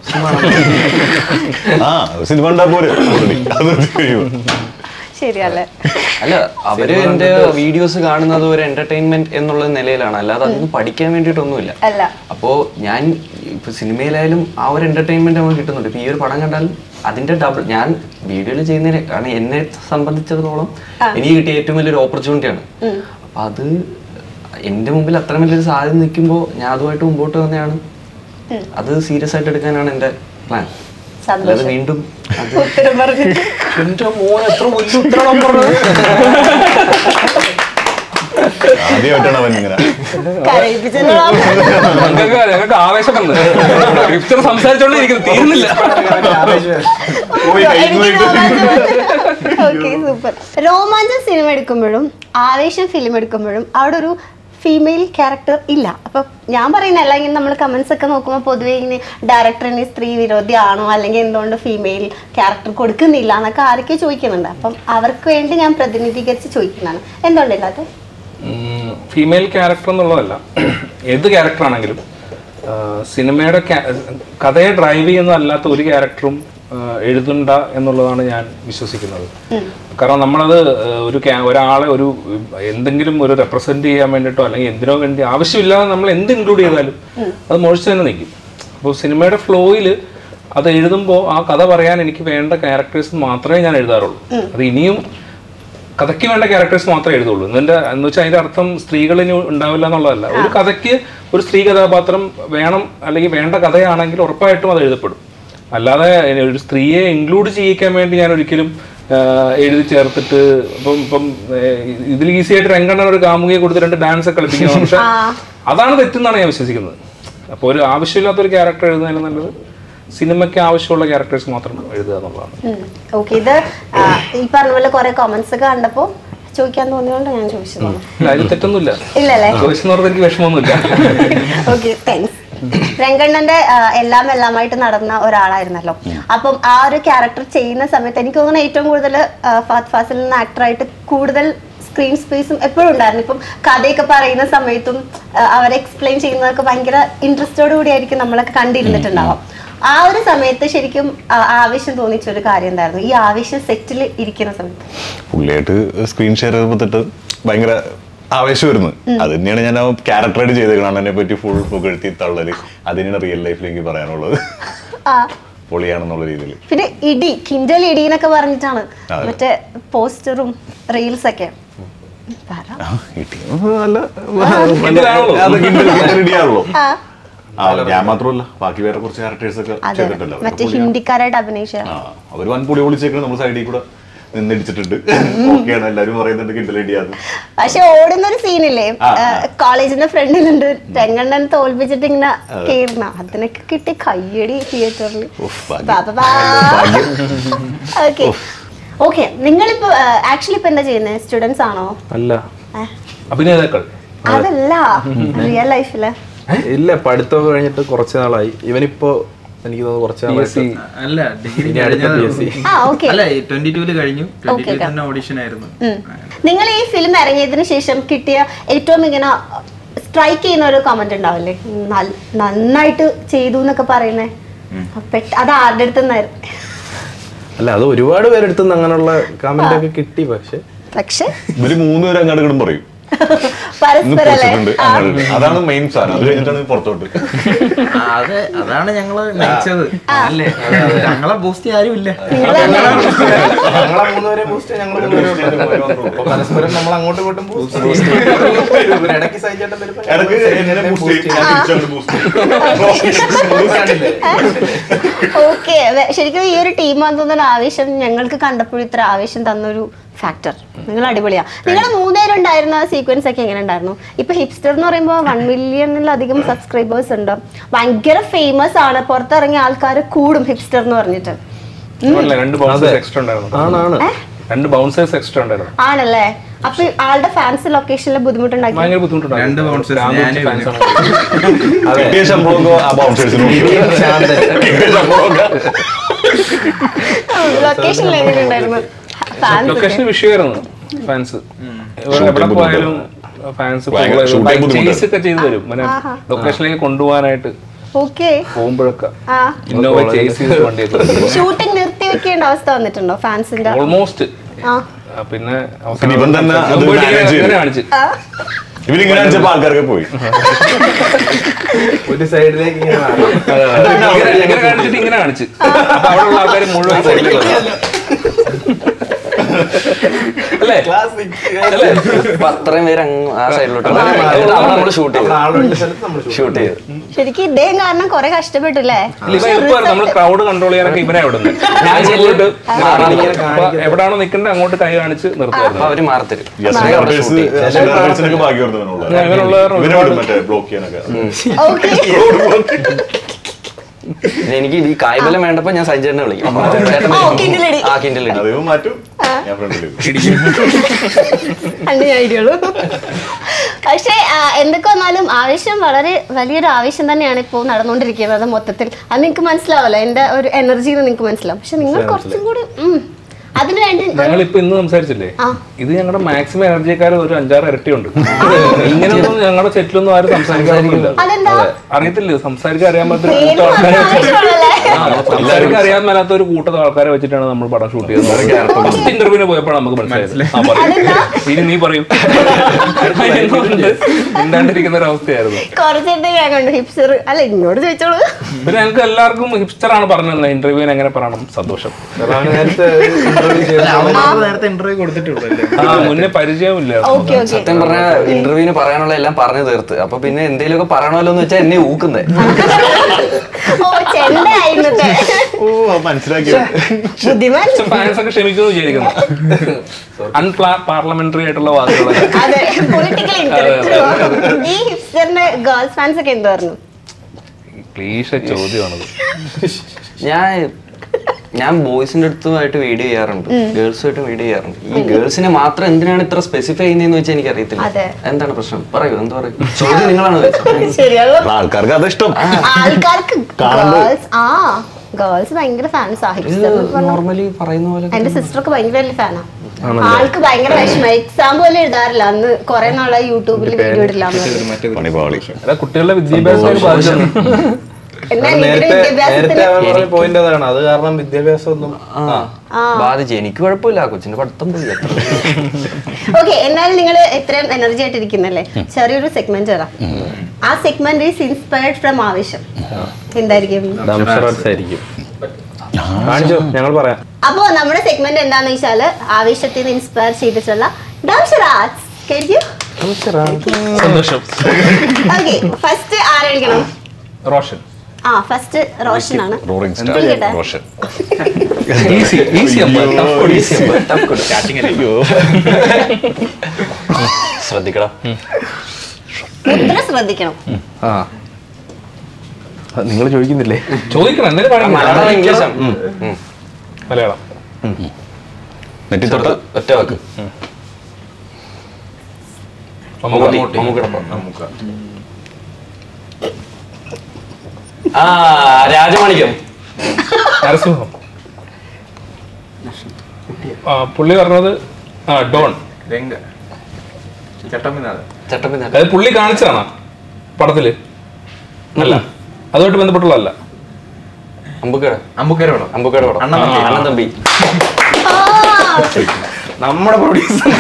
ആ സിനിമ ഉണ്ടാ പോരെ already. അത് കഴിയും ശരിയല്ലേ അല്ല അവര് എന്റെ വീഡിയോസ് കാണുന്നത് ഒരു എന്റർടൈൻമെന്റ് എന്നുള്ള നിലയിലാണ് അല്ലാതെ അതിന് പഠിക്കാൻ വേണ്ടിയിട്ടൊന്നുമില്ല അല്ല അപ്പോ ഞാൻ ഇപ്പൊ സിനിമയിലായാലും ആ ഒരു എന്റർടൈൻമെന്റ് നമുക്ക് കിട്ടുന്നുണ്ട് ഇപ്പൊ ഈ ഒരു പടം കണ്ടാലും അതിന്റെ ഡബിൾ ഞാൻ വീഡിയോയിൽ ചെയ്യുന്നതിന് കാരണം എന്നെ സംബന്ധിച്ചിടത്തോളം എനിക്ക് കിട്ടിയ ഏറ്റവും വലിയൊരു ഓപ്പർച്യൂണിറ്റിയാണ് അപ്പൊ അത് എന്റെ മുമ്പിൽ അത്ര വലിയൊരു സാധ്യത നിൽക്കുമ്പോൾ ഞാൻ അതുമായിട്ട് മുമ്പോട്ട് തന്നെയാണ് അത് സീരിയസ് ആയിട്ട് എടുക്കാനാണ് എന്റെ പ്ലാൻ അല്ലാതെ സന്തോഷം വീണ്ടും അത് ഉത്തരം പറഞ്ഞു എന്റെ മോൻ എത്ര വലിയ ഉത്തരവാണ് പറഞ്ഞത് ആദ്യമായിട്ടാണ് അവൻ ഇങ്ങനെ കരയിപ്പിച്ചല്ലോ ഞങ്ങൾക്ക് ഞങ്ങൾക്ക് ആവേശം വന്നു പിക്ചർ സംസാരിച്ചോണ്ടിരിക്കുന്നു തീരുന്നില്ല ഓക്കെ സൂപ്പർ രോമാഞ്ചം സിനിമ എടുക്കുമ്പോഴും ആവേശം ഫിലിം എടുക്കുമ്പോഴും അവിടെ ഒരു ഫീമെയിൽ ക്യാരക്ടർ ഇല്ല അപ്പൊ ഞാൻ പറയുന്നല്ല ഇങ്ങനെ നമ്മൾ കമന്റ്സ് ഒക്കെ നോക്കുമ്പോൾ പൊതുവെ ഇങ്ങനെ ഡയറക്ടറിന് സ്ത്രീ വിരോധിയാണോ അല്ലെങ്കിൽ എന്തുകൊണ്ട് ഫീമെയിൽ ക്യാരക്ടർ കൊടുക്കുന്നില്ല എന്നൊക്കെ ആരൊക്കെ ചോദിക്കുന്നുണ്ട് അപ്പം അവർക്ക് വേണ്ടി ഞാൻ പ്രതിനിധീകരിച്ച് ചോദിക്കുന്നതാണ് എന്തുകൊണ്ടില്ലാത്ത ഫീമെയിൽ ക്യാരക്ടർ എന്നുള്ളതല്ല ഏത് ക്യാരക്ടർ ആണെങ്കിലും ആ, സിനിമയുടെ ക്യാ- കഥയെ ഡ്രൈവ് ചെയ്യുന്നതല്ലാത്ത ഒരു ക്യാരക്ടറും ആ, എഴുതണ്ട എന്നുള്ളതാണ് ഞാൻ വിശ്വസിക്കുന്നത് കാരണം നമ്മളത് ആ, ഒരു ക്യാ- ഒരാളെ ഒരു എന്തെങ്കിലും ഒരു റെപ്രസെന്റ് ചെയ്യാൻ വേണ്ടിയിട്ടോ അല്ലെങ്കിൽ എന്തിനോ വേണ്ടി ആവശ്യമില്ലാതെ നമ്മൾ എന്ത് ഇൻക്ലൂഡ് ചെയ്താലും അത് മുഴിച്ച് തന്നെ നിൽക്കും അപ്പോൾ സിനിമയുടെ ഫ്ലോയിൽ അത് എഴുതുമ്പോൾ ആ കഥ പറയാൻ എനിക്ക് വേണ്ട ക്യാരക്ടേഴ്സ് മാത്രമേ ഞാൻ എഴുതാറുള്ളൂ അത് ഇനിയും കഥയ്ക്ക് വേണ്ട ക്യാരക്ടേഴ്സ് മാത്രമേ എഴുതുള്ളൂ എന്നെ എന്ന് വെച്ചാൽ അതിന്റെ അർത്ഥം സ്ത്രീകളിന് ഉണ്ടാവില്ല എന്നുള്ളതല്ല ഒരു കഥയ്ക്ക് ഒരു സ്ത്രീ കഥാപാത്രം വേണം അല്ലെങ്കിൽ വേണ്ട കഥയാണെങ്കിൽ ഉറപ്പായിട്ടും അത് എഴുതപ്പെടും അല്ലാതെ ഒരു സ്ത്രീയെ ഇൻക്ലൂഡ് ചെയ്യിക്കാൻ വേണ്ടി ഞാൻ ഒരിക്കലും ആ, എഴുതി ചേർത്തിട്ട് ഇപ്പം ഇപ്പം ഏഹ്, ഇതിൽ ഈസി ആയിട്ട് രംഗണ്ണൻ ഒരു കാമുകിയെ കൊടുത്ത് രണ്ട് ഡാൻസ് ഒക്കെ കളിപ്പിക്കണം പക്ഷെ അതാണ് തെറ്റെന്നാണ് ഞാൻ വിശ്വസിക്കുന്നത് അപ്പോൾ ഒരു ആവശ്യമില്ലാത്ത ഒരു ക്യാരക്ടർ എഴുതുന്നതിന് നല്ലത് സിനിമയ്ക്ക് ആവശ്യമുള്ള ക്യാരക്ടേഴ്സ് മാത്രം എഴുതുക എന്നുള്ളതാണ് ഓക്കെ ഇത് ആ, ഈ പറഞ്ഞ പോലെ കുറെ കമന്റ്സ് ഒക്കെ കണ്ടപ്പോ ചോദിക്കാൻ തോന്നിയോണ്ട് ഞാൻ ചോദിച്ചതാണ് ഇല്ല, അതിൽ തെറ്റൊന്നുമില്ല ഇല്ലല്ലേ ചോദിച്ചെന്ന് പറഞ്ഞാൽ എനിക്ക് വിഷമമൊന്നുമില്ല ഓക്കെ താങ്ക്സ് രംഗണ്ണന്റെ ആ, എല്ലാം എല്ലാമായിട്ട് നടന്ന ഒരാളായിരുന്നല്ലോ അപ്പം ആ ഒരു ക്യാരക്ടർ ചെയ്യുന്ന സമയത്ത് എനിക്ക് തോന്നുന്നു ഏറ്റവും കൂടുതൽ ഫാത് ഫാസിൽ നിന്ന് ആക്ടറായിട്ട് കൂടുതൽ സ്ക്രീൻ സ്പേസും എപ്പോഴും ഉണ്ടായിരുന്നു ഇപ്പം കഥയൊക്കെ പറയുന്ന സമയത്തും ആ, അവരെ എക്സ്പ്ലെയിൻ ചെയ്യുന്നതൊക്കെ ഭയങ്കര ഇൻട്രസ്റ്റോട് കൂടിയായിരിക്കും നമ്മളൊക്കെ കണ്ടിരുന്നിട്ടുണ്ടാവാം ആ ഒരു സമയത്ത് ശരിക്കും ആ, ആവേശം തോന്നിച്ച ഒരു കാര്യം എന്തായിരുന്നു ഈ ആവേശം സെറ്റിൽ ഇരിക്കുന്ന സമയത്ത് പുള്ളിയായിട്ട് സ്ക്രീൻ ഷെയർ ചെയ്തപ്പോൾ തൊട്ട് ഭയങ്കര ആവേശമായിരുന്നു അത് തന്നെയാണ് ഞാൻ ആ ക്യാരക്ടറായിട്ട് ചെയ്തേക്കണം എന്നെ പറ്റി ഫുൾ പുകഴ്ത്തി തള്ളല് അത് തന്നെയാണ് റിയൽ ലൈഫിൽ എനിക്ക് പറയാനുള്ളത് ആ പൊളിയാണെന്നുള്ള രീതിയിൽ പിന്നെ ഇടി കിൻഡൽ ഇടി എന്നൊക്കെ പറഞ്ഞിട്ടാണ് അതെ. മറ്റേ പോസ്റ്ററും റീൽസ് ഒക്കെ പറ. നല്ല കിണ്ടലാണല്ലോ. അത് കിണ്ടൽ- കിണ്ടൽ ഇടിയാണല്ലോ. ആ, ആ, ഞാൻ മാത്രമല്ല ബാക്കി വേറെ കുറച്ച് ക്യാരക്ടേഴ്സ് ഒക്കെ അതെ ചെയ്തിട്ടല്ലോ മറ്റേ ഹിന്ദിക്കാരായിട്ട് അഭിനയിച്ച ആ അവര് വൻ പൊളി പൊളിച്ചേക്കണം നമ്മൾ സൈഡിൽ കൂടെ നിന്നിടിച്ചിട്ടുണ്ട് ഓക്കെയാണ് എല്ലാരും പറയുന്നുണ്ട് കിണ്ടൽ ഇടിയാന്ന് പക്ഷെ ഓടുന്ന ഒരു സീനില്ലേ ആ, കോളേജിന്റെ ഫ്രണ്ടിലുണ്ട് രംഗണ്ണൻ തോൽപ്പിച്ചിട്ട് ഇങ്ങനെ കേറുന്ന അതിനൊക്കെ കിട്ടി കയ്യടി തിയേറ്ററിൽ ഉഫ്, ഭാഗ്യം. ഭാഗ്യം. ഓക്കെ ഓക്കെ നിങ്ങളിപ്പോ ആക്ച്വലി ഇപ്പൊ എന്താ ചെയ്യുന്നത് സ്റ്റുഡൻസ് ആണോ അല്ല ഏ, അഭിനേതാക്കൾ അതല്ല റിയൽ ലൈഫില് ഇല്ല പഠിത്തമൊക്കെ കഴിഞ്ഞിട്ട് കുറച്ച് നാളായി ഇവനിപ്പോ എനിക്ക് തോന്നുന്നു കുറച്ച് പി എസ് സി നാളായിട്ട് അല്ല ഡിഗ്രി ഇനി അടുത്ത കഴിഞ്ഞതേ PSC. ഉള്ളൂ. ആ ഓക്കെ അല്ല ട്വന്റി ടൂല് കഴിഞ്ഞു ട്വന്റി Okay, ടൂ okay. തന്നെ ഓഡിഷൻ ആയിരുന്നു നിങ്ങൾ ഈ ഫിലിം ഇറങ്ങിയതിന് ശേഷം കിട്ടിയ ഏറ്റവും ഇങ്ങനെ സ്ട്രൈക്ക് ചെയ്യുന്ന ഒരു കമന്റ് ഉണ്ടാവില്ലേ ഉം, നൽ- നന്നായിട്ട് ചെയ്തു എന്നൊക്കെ പറയുന്നേ പെട്ട അത് ആരുടെ അടുത്ത് നിന്നായിരുന്നു അല്ല അത് ഒരുപാട് പേരെടുത്ത് അങ്ങനെയുള്ള കമന്റ് ഒക്കെ കിട്ടി പക്ഷെ പക്ഷെ ഇവര് മൂന്നുപേരും അങ്ങോട്ട് ഇങ്ങോട്ടും പറയും ഇന്ന് പരസ്പരം അല്ലേ പൊളിച്ചിട്ടുണ്ട് ആ, അങ്ങോട്ട് ഇങ്ങോട്ട്. അതാണ് മെയിൻ സാധനം അത് കഴിഞ്ഞിട്ടാണ് പുറത്തോട്ട് ആ, അത് അതാണ് ഞങ്ങള് നയിച്ചത് അല്ലേ ഞങ്ങളെ ബൂസ്റ്റ് ആരും ഇല്ല നിങ്ങള് തന്നെ. ഞങ്ങളെ മൂന്നുപേരെ ബൂസ്റ്റ് ഞങ്ങൾ അപ്പൊ പരസ്പരം നമ്മൾ അങ്ങോട്ടും ഇങ്ങോട്ടും ബൂസ്റ്റ് ഇടയ്ക്ക് സഹിച്ചേട്ടൻ വരുമ്പോ ഇടയ്ക്ക് എന്നെ boost ചെയ്യും, ഞാൻ തിരിച്ചങ്ങോട്ട് boost ചെയ്യും. ഓക്കെ ശരിക്കും ഈ ഒരു ടീം തോന്നുന്ന ആവേശം ഞങ്ങൾക്ക് കണ്ടപ്പോഴും ഇത്ര ആവേശം തന്നൊരു ഫാക്ടർ നിങ്ങൾ അടിപൊളിയാ നിങ്ങൾ മൂന്നുപേരുണ്ടായിരുന്ന സീക്വൻസ് ഒക്കെ എങ്ങനെ ഉണ്ടായിരുന്നു ഇപ്പൊ ഹിപ്സ്റ്റർ എന്ന് പറയുമ്പോൾ വൺ മില്യണിലധികം സബ്സ്ക്രൈബേഴ്സ് ഉണ്ട് ഭയങ്കര ഫേമസ് ആണ് പുറത്തിറങ്ങിയ ആൾക്കാർ കൂടും ഹിപ്സ്റ്റർ എന്ന് പറഞ്ഞിട്ട് അല്ല, രണ്ട് ബൗൺസേഴ്സ് എക്സ്ട്രാ ഉണ്ടായിരുന്നു ആണാണ് രണ്ട് ബൗൺസേഴ്സ് എക്സ്ട്രാ ഉണ്ടായിരുന്നു ആണല്ലേ അപ്പൊ ഈ ആളുടെ ഫാൻസ് ലൊക്കേഷനിൽ ബുദ്ധിമുട്ടുണ്ടാക്കി ഭയങ്കര ബുദ്ധിമുട്ടുണ്ടായിരുന്നു രണ്ട് bouncers ഭ്രാന്ത് പിടിച്ച ഞാനും fans ആണ്. കിട്ടിയ ശമ്പളമൊക്കെ ആ ബൗൺസേഴ്സിന് കിട്ടിയ ശമ്പളമൊക്കെ ലൊക്കേഷനിൽ എങ്ങനെ ഉണ്ടായിരുന്നു ഫാൻസ് ലൊക്കേഷൻ വിഷയമായിരുന്നു ഫാൻസ് എവിടെ പോയാലും ഫാൻസ് ഭയങ്കര shoot ചെയ്യാൻ ബുദ്ധിമുട്ടായിരുന്നു. ചേസ് ഒക്കെ ചെയ്തു തരും মানে ലൊക്കേഷനിലേക്ക് കൊണ്ടുപോകാനായിട്ട് ഓക്കെ പോകുമ്പോഴൊക്കെ ആ ഇന്നോവ ചേസ് ചെയ്ത് വണ്ടിയൊക്കെ ഷൂട്ടിംഗ് നിർത്തി വെക്കേണ്ട അവസ്ഥ വന്നിട്ടുണ്ടോ ഫാൻസിന്റെ ഓൾമോസ്റ്റ് ആ പിന്നെ പിന്നെ ഇവൻ തന്നെ അത് പോയിട്ട് manage ഇങ്ങനെ- ചെയ്തു. ഇങ്ങനെ കാണിച്ച് ഇവരിങ്ങനെ അടിച്ചപ്പോ ആൾക്കാരൊക്കെ പോയി ഒരു സൈഡിലേക്ക് ഇങ്ങനെ മാറി. ഇങ്ങനെ- ഇങ്ങനെ കാണിച്ചിട്ട് ഇങ്ങനെ കാണിച്ച് അപ്പൊ അവിടെ ഉള്ള ആൾക്കാർ മുഴുവൻ സൈഡിലേക്ക് വന്നു. അല്ലേ അല്ലേ അപ്പൊ അത്രയും പേര് അങ്ങ് ആ സൈഡിലോട്ട് അതാണ് അവിടെ നമ്മൾ ഷൂട്ട് അവിടെ ചെയ്തു ആളുള്ള സ്ഥലത്ത് നമ്മൾ shoot ഷൂട്ട് ചെയ്തു ശരിക്കും ഇദ്ദേഹം കാരണം കുറെ കഷ്ടപ്പെട്ടില്ലേ ഇല്ല, ഇവൻ എളുപ്പമായിരുന്നു നമ്മൾ ക്രൗഡ് കൺട്രോൾ ചെയ്യാനൊക്കെ ഇവനെ അവിടെ ഞാൻ ചെല്ലിട്ട് എവിടാണോ നിൽക്കേണ്ടത് അങ്ങോട്ട് കൈ കാണിച്ച് അപ്പൊ നിർത്തുമായിരുന്നു അവര് മാറത്തരും ക്യാരക്ടേഴ്സിനൊക്കെ ഭാഗ്യം വരുന്നതിനുള്ള ഞാൻ ഇവനുള്ള കാരണം ഇവനെ വിടും ഒരുപാട് മറ്റേ ബ്ലോക്ക് ചെയ്യാനൊക്കെ ഓക്കെ പിന്നെ എനിക്ക് ഈ കായ്ബലം വേണ്ടപ്പോ ഞാൻ സഞ്ജയനെ വിളിക്കും ചേട്ടൻ ആ, കിണ്ടലടി. ആ കിണ്ടലടി അതേവും മാറ്റും ഞാൻ ഫ്രണ്ടിൽ അന്ന് ഞാൻ ഇടിയുള്ളൂ പക്ഷേ ആ, എന്തൊക്കെ വന്നാലും ആവേശം വളരെ വലിയൊരു ആവേശം തന്നെയാണ് ഇപ്പോൾ നടന്നുകൊണ്ടിരിക്കുന്നത് മൊത്തത്തിൽ അത് നിങ്ങൾക്ക് മനസ്സിലാവല്ലോ എന്റെ ഒരു എനർജി നിങ്ങൾക്ക് മനസ്സിലാവും പക്ഷെ നിങ്ങൾ കുറച്ചും കൂടി ഉം, അതിന് വേണ്ടി ഞങ്ങളിപ്പോ ഇന്ന് സംസാരിച്ചില്ലേ ആ. ഇത് ഞങ്ങളുടെ മാക്സിമം എനർജിക്കാർ ഒരു അഞ്ചാറ് ഇരട്ടിയുണ്ട് ഇങ്ങനെയൊന്നും ഞങ്ങളുടെ സെറ്റിലൊന്നും ആരും സംസാരിക്കാറില്ല അതെന്താ? അറിയത്തില്ല സംസാരിക്കാൻ അറിയാൻ പേര് പറ്റുന്ന മാത്രം ആവേശമുള്ളല്ലേ? എല്ലാവർക്കും അറിയാൻ മേലാത്ത ഒരു കൂട്ടത്തിൽ ആൾക്കാരെ വെച്ചിട്ടാണ് നമ്മൾ പടം ഷൂട്ട് ചെയ്തത് ഫസ്റ്റ് ഇന്റർവ്യൂവിന് പോയപ്പോഴാണ് നമുക്ക് മനസ്സിലായത് ആ, പറയൂ. അതെന്താ? ഇനി നീ പറയും എന്തുകൊണ്ട് മിണ്ടാണ്ടിരിക്കുന്ന ഒരു അവസ്ഥയായിരുന്നു കുറച്ചിട്ട് ഞാൻ കണ്ടു ഹിപ്സർ അല്ല ഇങ്ങോട്ട് ചോദിച്ചോളൂ പിന്നെ ഞങ്ങൾക്ക് എല്ലാവർക്കും ഹിപ്സ്റ്റർ ആണ് പറഞ്ഞു തന്നെ ഇന്റർവ്യൂവിന് എങ്ങനെ പറയണം സന്തോഷം അതാണ് നേരത്തെ ഇന്റർവ്യൂ ചെയ്തത് നേരത്തെ ഇന്റർവ്യൂ കൊടുത്തിട്ടുള്ളൂ ആ മുന്നേ പരിചയമില്ല ഓക്കെ ഓക്കെ സത്യം പറഞ്ഞ ഇന്റർവ്യൂവിന് പറയാനുള്ള എല്ലാം പറഞ്ഞു തീർത്ത് അപ്പൊ പിന്നെ എന്തെങ്കിലുമൊക്കെ പറയണമല്ലോ എന്ന് വെച്ചാൽ എന്നെ ഊക്കുന്നേ ഓ ചെണ്ടായിരുന്നത്തെ ഓ അത് മനസ്സിലാക്കി ബുദ്ധിമാൻ ഫാൻസ് ഒക്കെ ക്ഷമിക്കുന്നു വിചാരിക്കുന്നു അൺപ്ലാ പാർലമെന്ററി ആയിട്ടുള്ള വാക്കുകൾ അതെ പൊളിറ്റിക്കൽ ഇൻകറക്റ്റ് ഈ ഹിപ്സ്റ്ററിന്റെ ഗേൾസ് ഫാൻസ് ഒക്കെ എന്ത് പറഞ്ഞു ക്ലീശ ചോദ്യമാണത് ഞാൻ ഞാൻ ബോയ്സിന്റെ അടുത്തുമായിട്ട് വീഡിയോ ചെയ്യാറുണ്ട് ഗേൾസുമായിട്ട് വീഡിയോ ചെയ്യാറുണ്ട് ഈ ഗേൾസിനെ മാത്രം എന്തിനാണ് ഇത്ര സ്പെസിഫൈ ചെയ്യുന്നതെന്ന് വെച്ചാൽ എനിക്ക് അറിയത്തില്ല അതെ. എന്താണ് പ്രശ്നം പറയൂ എന്താ പറയുക ചോദ്യം നിങ്ങളാണ് ചോദിച്ചത് ശരിയാണല്ലോ ആൾക്കാർക്ക് അത് ഇഷ്ടം ആൾക്കാർക്ക് കാണുന്നത്. ഗേൾസ് ആ ഗേൾസ് ഭയങ്കര ഫാൻസ് ആ ഹിപ്സ്റ്റർ നോർമലി പറയുന്ന പോലെ എന്റെ സിസ്റ്റർക്ക് ഭയങ്കര വലിയ ഫാനാ ആൾക്ക് ഭയങ്കര വിഷമം എക്സാം പോലും എഴുതാറില്ല അന്ന് കുറെ നാളെ യൂട്യൂബിൽ വീഡിയോ ഇടില്ലാന്ന് പറഞ്ഞു. പണി പാളി അതാ കുട്ടികളുടെ വിദ്യാഭ്യാസത്തിന് ബാധിച്ചു എന്നാ നേരത്തെ നിങ്ങളുടെ നേരത്തെ വിദ്യാഭ്യാസത്തിന് അവൻ പറഞ്ഞ പോയിന്റ് അതാണ് അത് കാരണം വിദ്യാഭ്യാസം ഒന്നും ആ ബാധിച്ചു എനിക്ക് കുഴപ്പമില്ല കൊച്ചിന്റെ പഠിത്തം പോയി അത്ര ഓക്കെ എന്നാലും നിങ്ങൾ എത്രയും എനർജി ആയിട്ട് ഇരിക്കുന്നല്ലേ ചെറിയൊരു സെഗ്മെന്റ് തരാം ആ സെഗ്മെന്റ് ഈസ് ഇൻസ്പയർഡ് ഫ്രം ആവശ്യം എന്തായിരിക്കും ആയിരിക്കും കാണിച്ചോ ഞങ്ങൾ പറയാം അപ്പോ നമ്മുടെ സെഗ്മെന്റ് എന്താന്ന് വെച്ചാല് ആവേശത്തിൽ നിന്ന് ഇൻസ്പയർ ചെയ്തിട്ടുള്ള ഡാൻസറാസ് കഴിക്കൂ സന്തോഷം ഓക്കെ ഫസ്റ്റ് ആരെടുക്കണം റോഷൻ ആ ഫസ്റ്റ് റോഷൻ ആണ് റോറിംഗ് സ്റ്റാർ വിളിക്കട്ടെ? റോഷൻ ഈസി ഈസി ശ്രദ്ധിക്കണം മുദ്ര ശ്രദ്ധിക്കണം ആ നിങ്ങൾ ചോദിക്കുന്നില്ലേ ചോദിക്കണം എന്തെങ്കിലും പറയണം മലയാളം ഇംഗ്ലീഷാണ് മലയാളം നെറ്റി തൊട്ട് ഒറ്റ വാക്ക് മമ്മൂട്ടി. മമ്മൂക്കയുടെ പടം. ആ രാജമാണിക്യം നരസിംഹം ആ, പുള്ളി പറഞ്ഞത് ആ ഡോൺ രംഗ ചട്ടമ്പിനാഥ് ചട്ടമ്പി അത് പുള്ളി കാണിച്ചതാണോ പടത്തില് അല്ല അതുമായിട്ട് ബന്ധപ്പെട്ടുള്ളതല്ല അമ്പുക്കട അമ്പുക്കര വേണം അമ്പുക്കട പടം അണ്ണൻ തമ്പി. അണ്ണൻ തമ്പി നമ്മുടെ പ്രൊഡ്യൂസർ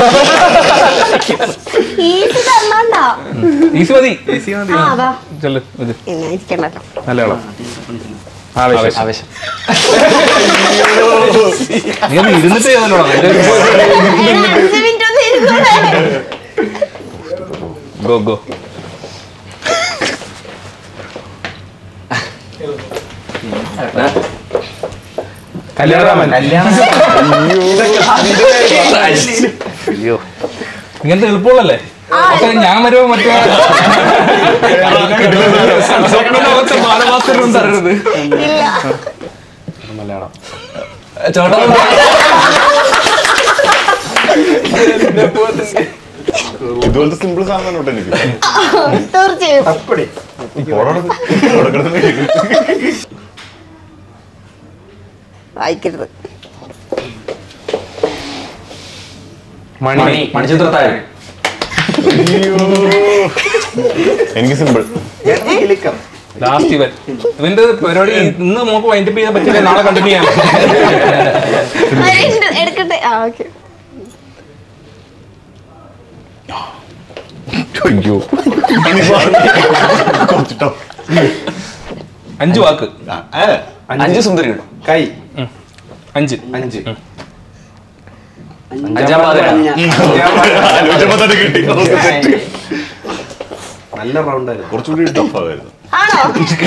ഈസി തന്നാണ്ടാ ഈസി മതി ആ അതാ ചെല്ലു ഇത് എന്നാ ഇരിക്കണ്ടല്ലോ മലയാളം ആവേശം ആവേശം നീ ഒന്ന് ഇരുന്നിട്ട് ചെയ്തല്ലോടാ എന്നെ അഞ്ച് മിനിറ്റ് ഒന്ന് ഇരുന്നൂടെ ഗോ ഗോ കല്യാണരാമൻ അയ്യോ ഇങ്ങനത്തെ എളുപ്പമുള്ളല്ലേ പക്ഷെ ഞാൻ വരുമ്പോ മറ്റേ സ്വപ്നലോകത്തെ ബാലഭാസ്കരനും തരരുത് ഇല്ല മലയാളം ചോട്ടാ ഇതുപോലത്തെ സിമ്പിൾ സാധനം കേട്ടോ എനിക്ക് തീർച്ചയായും പോടോടെ. അവിടെ കിടന്ന് കഴിക്കും. വായിക്കരുത് മണി മണിച്ചിത്രത്താഴ് അയ്യോ. എനിക്ക് സിമ്പിൾ ലാസ്റ്റ് ഇവൻ ഇവന്റെ പരിപാടി ഇന്ന് നമുക്ക് വൈൻഡപ്പ് ചെയ്യാൻ പറ്റില്ല നാളെ കണ്ടിന്യൂ ചെയ്യാം ഉണ്ട്, എടുക്കട്ടെ ആ ഓക്കെ അയ്യോ പണി പാളി. കുറച്ചിട്ടോ അഞ്ച് വാക്ക് ആ, ഏ. അഞ്ച് സുന്ദരികൾ കൈ അഞ്ച് അഞ്ച് അഞ്ചാം പാതിര ആലോചിച്ചപ്പോ തന്നെ കിട്ടി നല്ല റൗണ്ട് ആയിരുന്നു കുറച്ചുകൂടി ടഫായിരുന്നു ആണോ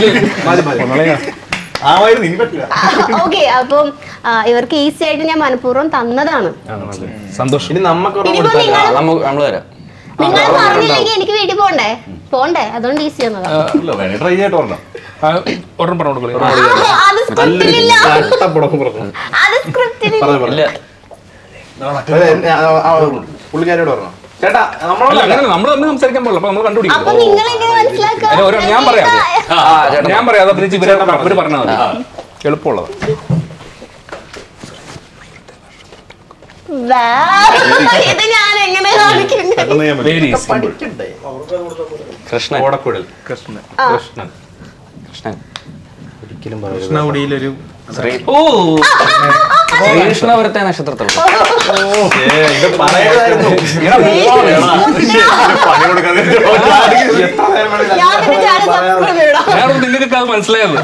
ആവായിരുന്നു ഇനി പറ്റില്ല ഓക്കെ അപ്പം ആ, ഇവർക്ക് ഈസി ആയിട്ട് ഞാൻ മനഃപൂർവ്വം തന്നതാണ് സന്തോഷം ഇനി നമുക്ക് ഇനിയിപ്പോ നിങ്ങൾ നമുക്ക് നമ്മൾ തരാം നിങ്ങൾ പറഞ്ഞില്ലെങ്കിൽ എനിക്ക് വീട്ടിൽ പോണ്ടേ പോണ്ടേ അതുകൊണ്ട് ഈസി ആണതാ ഇല്ല വേണേ ട്രൈ ചെയ്തിട്ട് പറഞ്ഞോ ആ, ഒരെണ്ണം പറഞ്ഞു കൊടുക്കളി അത് സ്ക്രിപ്റ്റിലില്ല അത് സ്ക്രിപ്റ്റിലില്ല ഇല്ല പുള്ളിക്കാരോട് പറഞ്ഞോ ചേട്ടാ അല്ല നമ്മളല്ല അങ്ങനെ നമ്മൾ തമ്മിൽ സംസാരിക്കാൻ പാടില്ല അപ്പൊ നമ്മൾ കണ്ടുപിടിക്കും അപ്പൊ നിങ്ങൾ എങ്ങനെ മനസ്സിലാക്കുക അല്ല, ഒരു- ഞാൻ പറയാം. ആ, ചേട്ടൻ ഞാൻ പറയാം അത് അഭിനയിച്ച് ഇവരെ ഇവര് പറഞ്ഞാൽ മതി എളുപ്പമുള്ളത് ഇത് ഞാൻ എങ്ങനെ കാണിക്കുന്നത് പെട്ടെന്ന് ചെയ്യാൻ പറ്റും വെരി സിമ്പിൾ കൃഷ്ണൻ ഓടക്കുഴൽ കൃഷ്ണൻ ആ. കൃഷ്ണൻ കൃഷ്ണൻ ഒരിക്കലും പറയരുത് കൃഷ്ണകുടിയിലൊരു ഓ ശ്രീകൃഷ്ണപുരത്തെ നക്ഷത്രത്തിൽ പണി കൊടുക്കാതെ ഞാൻ പിന്നെ ചാനൽ subscribe ചെയ്യണം. വേറെ നിങ്ങൾക്ക് അത് മനസ്സിലായത്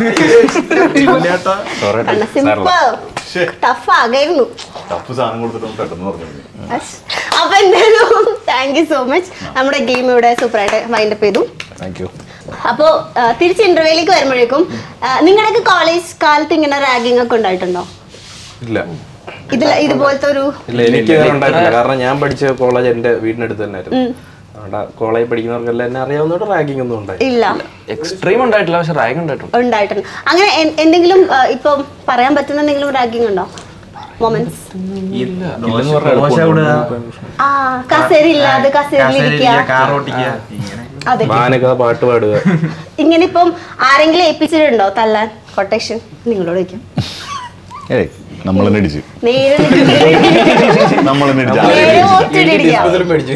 കണ്ട, simple. Tough ആകായിരുന്നു തപ്പ് സാധനം കൊടുത്തിട്ട് പെട്ടെന്ന് പറഞ്ഞു അസ്. അപ്പൊ എന്തായാലും താങ്ക് യു സോ മച്ച് നമ്മുടെ ഗെയിം ഇവിടെ സൂപ്പറായിട്ട് വൈൻഡപ്പ് ചെയ്തു താങ്ക് യു അപ്പോ ആ, തിരിച്ച് ഇന്റർവ്യൂലേക്ക് വരുമ്പോഴേക്കും നിങ്ങളുടെയൊക്കെ കോളേജ് കാലത്ത് ഇങ്ങനെ റാഗിംഗ് ഒക്കെ ഉണ്ടായിട്ടുണ്ടോ ഇല്ല ഇതിൽ ഇതുപോലത്തെ ഒരു ഇല്ല എനിക്ക് അങ്ങനെ ഉണ്ടായിട്ടില്ല കാരണം ഞാൻ പഠിച്ച കോളേജ് എന്റെ വീടിനടുത്ത് തന്നെ ആയിരുന്നു അതുകൊണ്ട് കോളേജ് പഠിക്കുന്നവർക്കെല്ലാം എന്നെ അറിയാവുന്നതുകൊണ്ട് റാഗിംഗ് ഒന്നും ഉണ്ടായി ഇല്ല എക്സ്ട്രീം ഉണ്ടായിട്ടില്ല പക്ഷെ റാഗ് ഉണ്ടായിട്ടുണ്ട് ഉണ്ടായിട്ടുണ്ട് അങ്ങനെ എൻ- എന്തെങ്കിലും ആ, ഇപ്പം പറയാൻ പറ്റുന്ന എന്തെങ്കിലും റാഗിംഗ് ഉണ്ടോ മൊമെന്റ്സ് ഇല്ലെന്ന് പറഞ്ഞാൽ ആ കസേര ഇല്ലാതെ കസേരയിലിരിക്കുക കാർ ഓട്ടിക്കുക ഇങ്ങനെ അതെ മാനക പാട്ട് പാടുക ഇങ്ങനെ ഇപ്പം ആരെങ്കിലും ഏൽപ്പിച്ചിട്ടുണ്ടോ തല്ലാൻ കൊട്ടേഷൻ നിങ്ങളോട് ചോദിക്കാം ഏയ് നമ്മൾ തന്നെ അടിച്ചു നേരെ നമ്മൾ തന്നെ അടിച്ചു നേരെ ഒറ്റയടിക്കാം. ഇതിലും മേടിച്ചു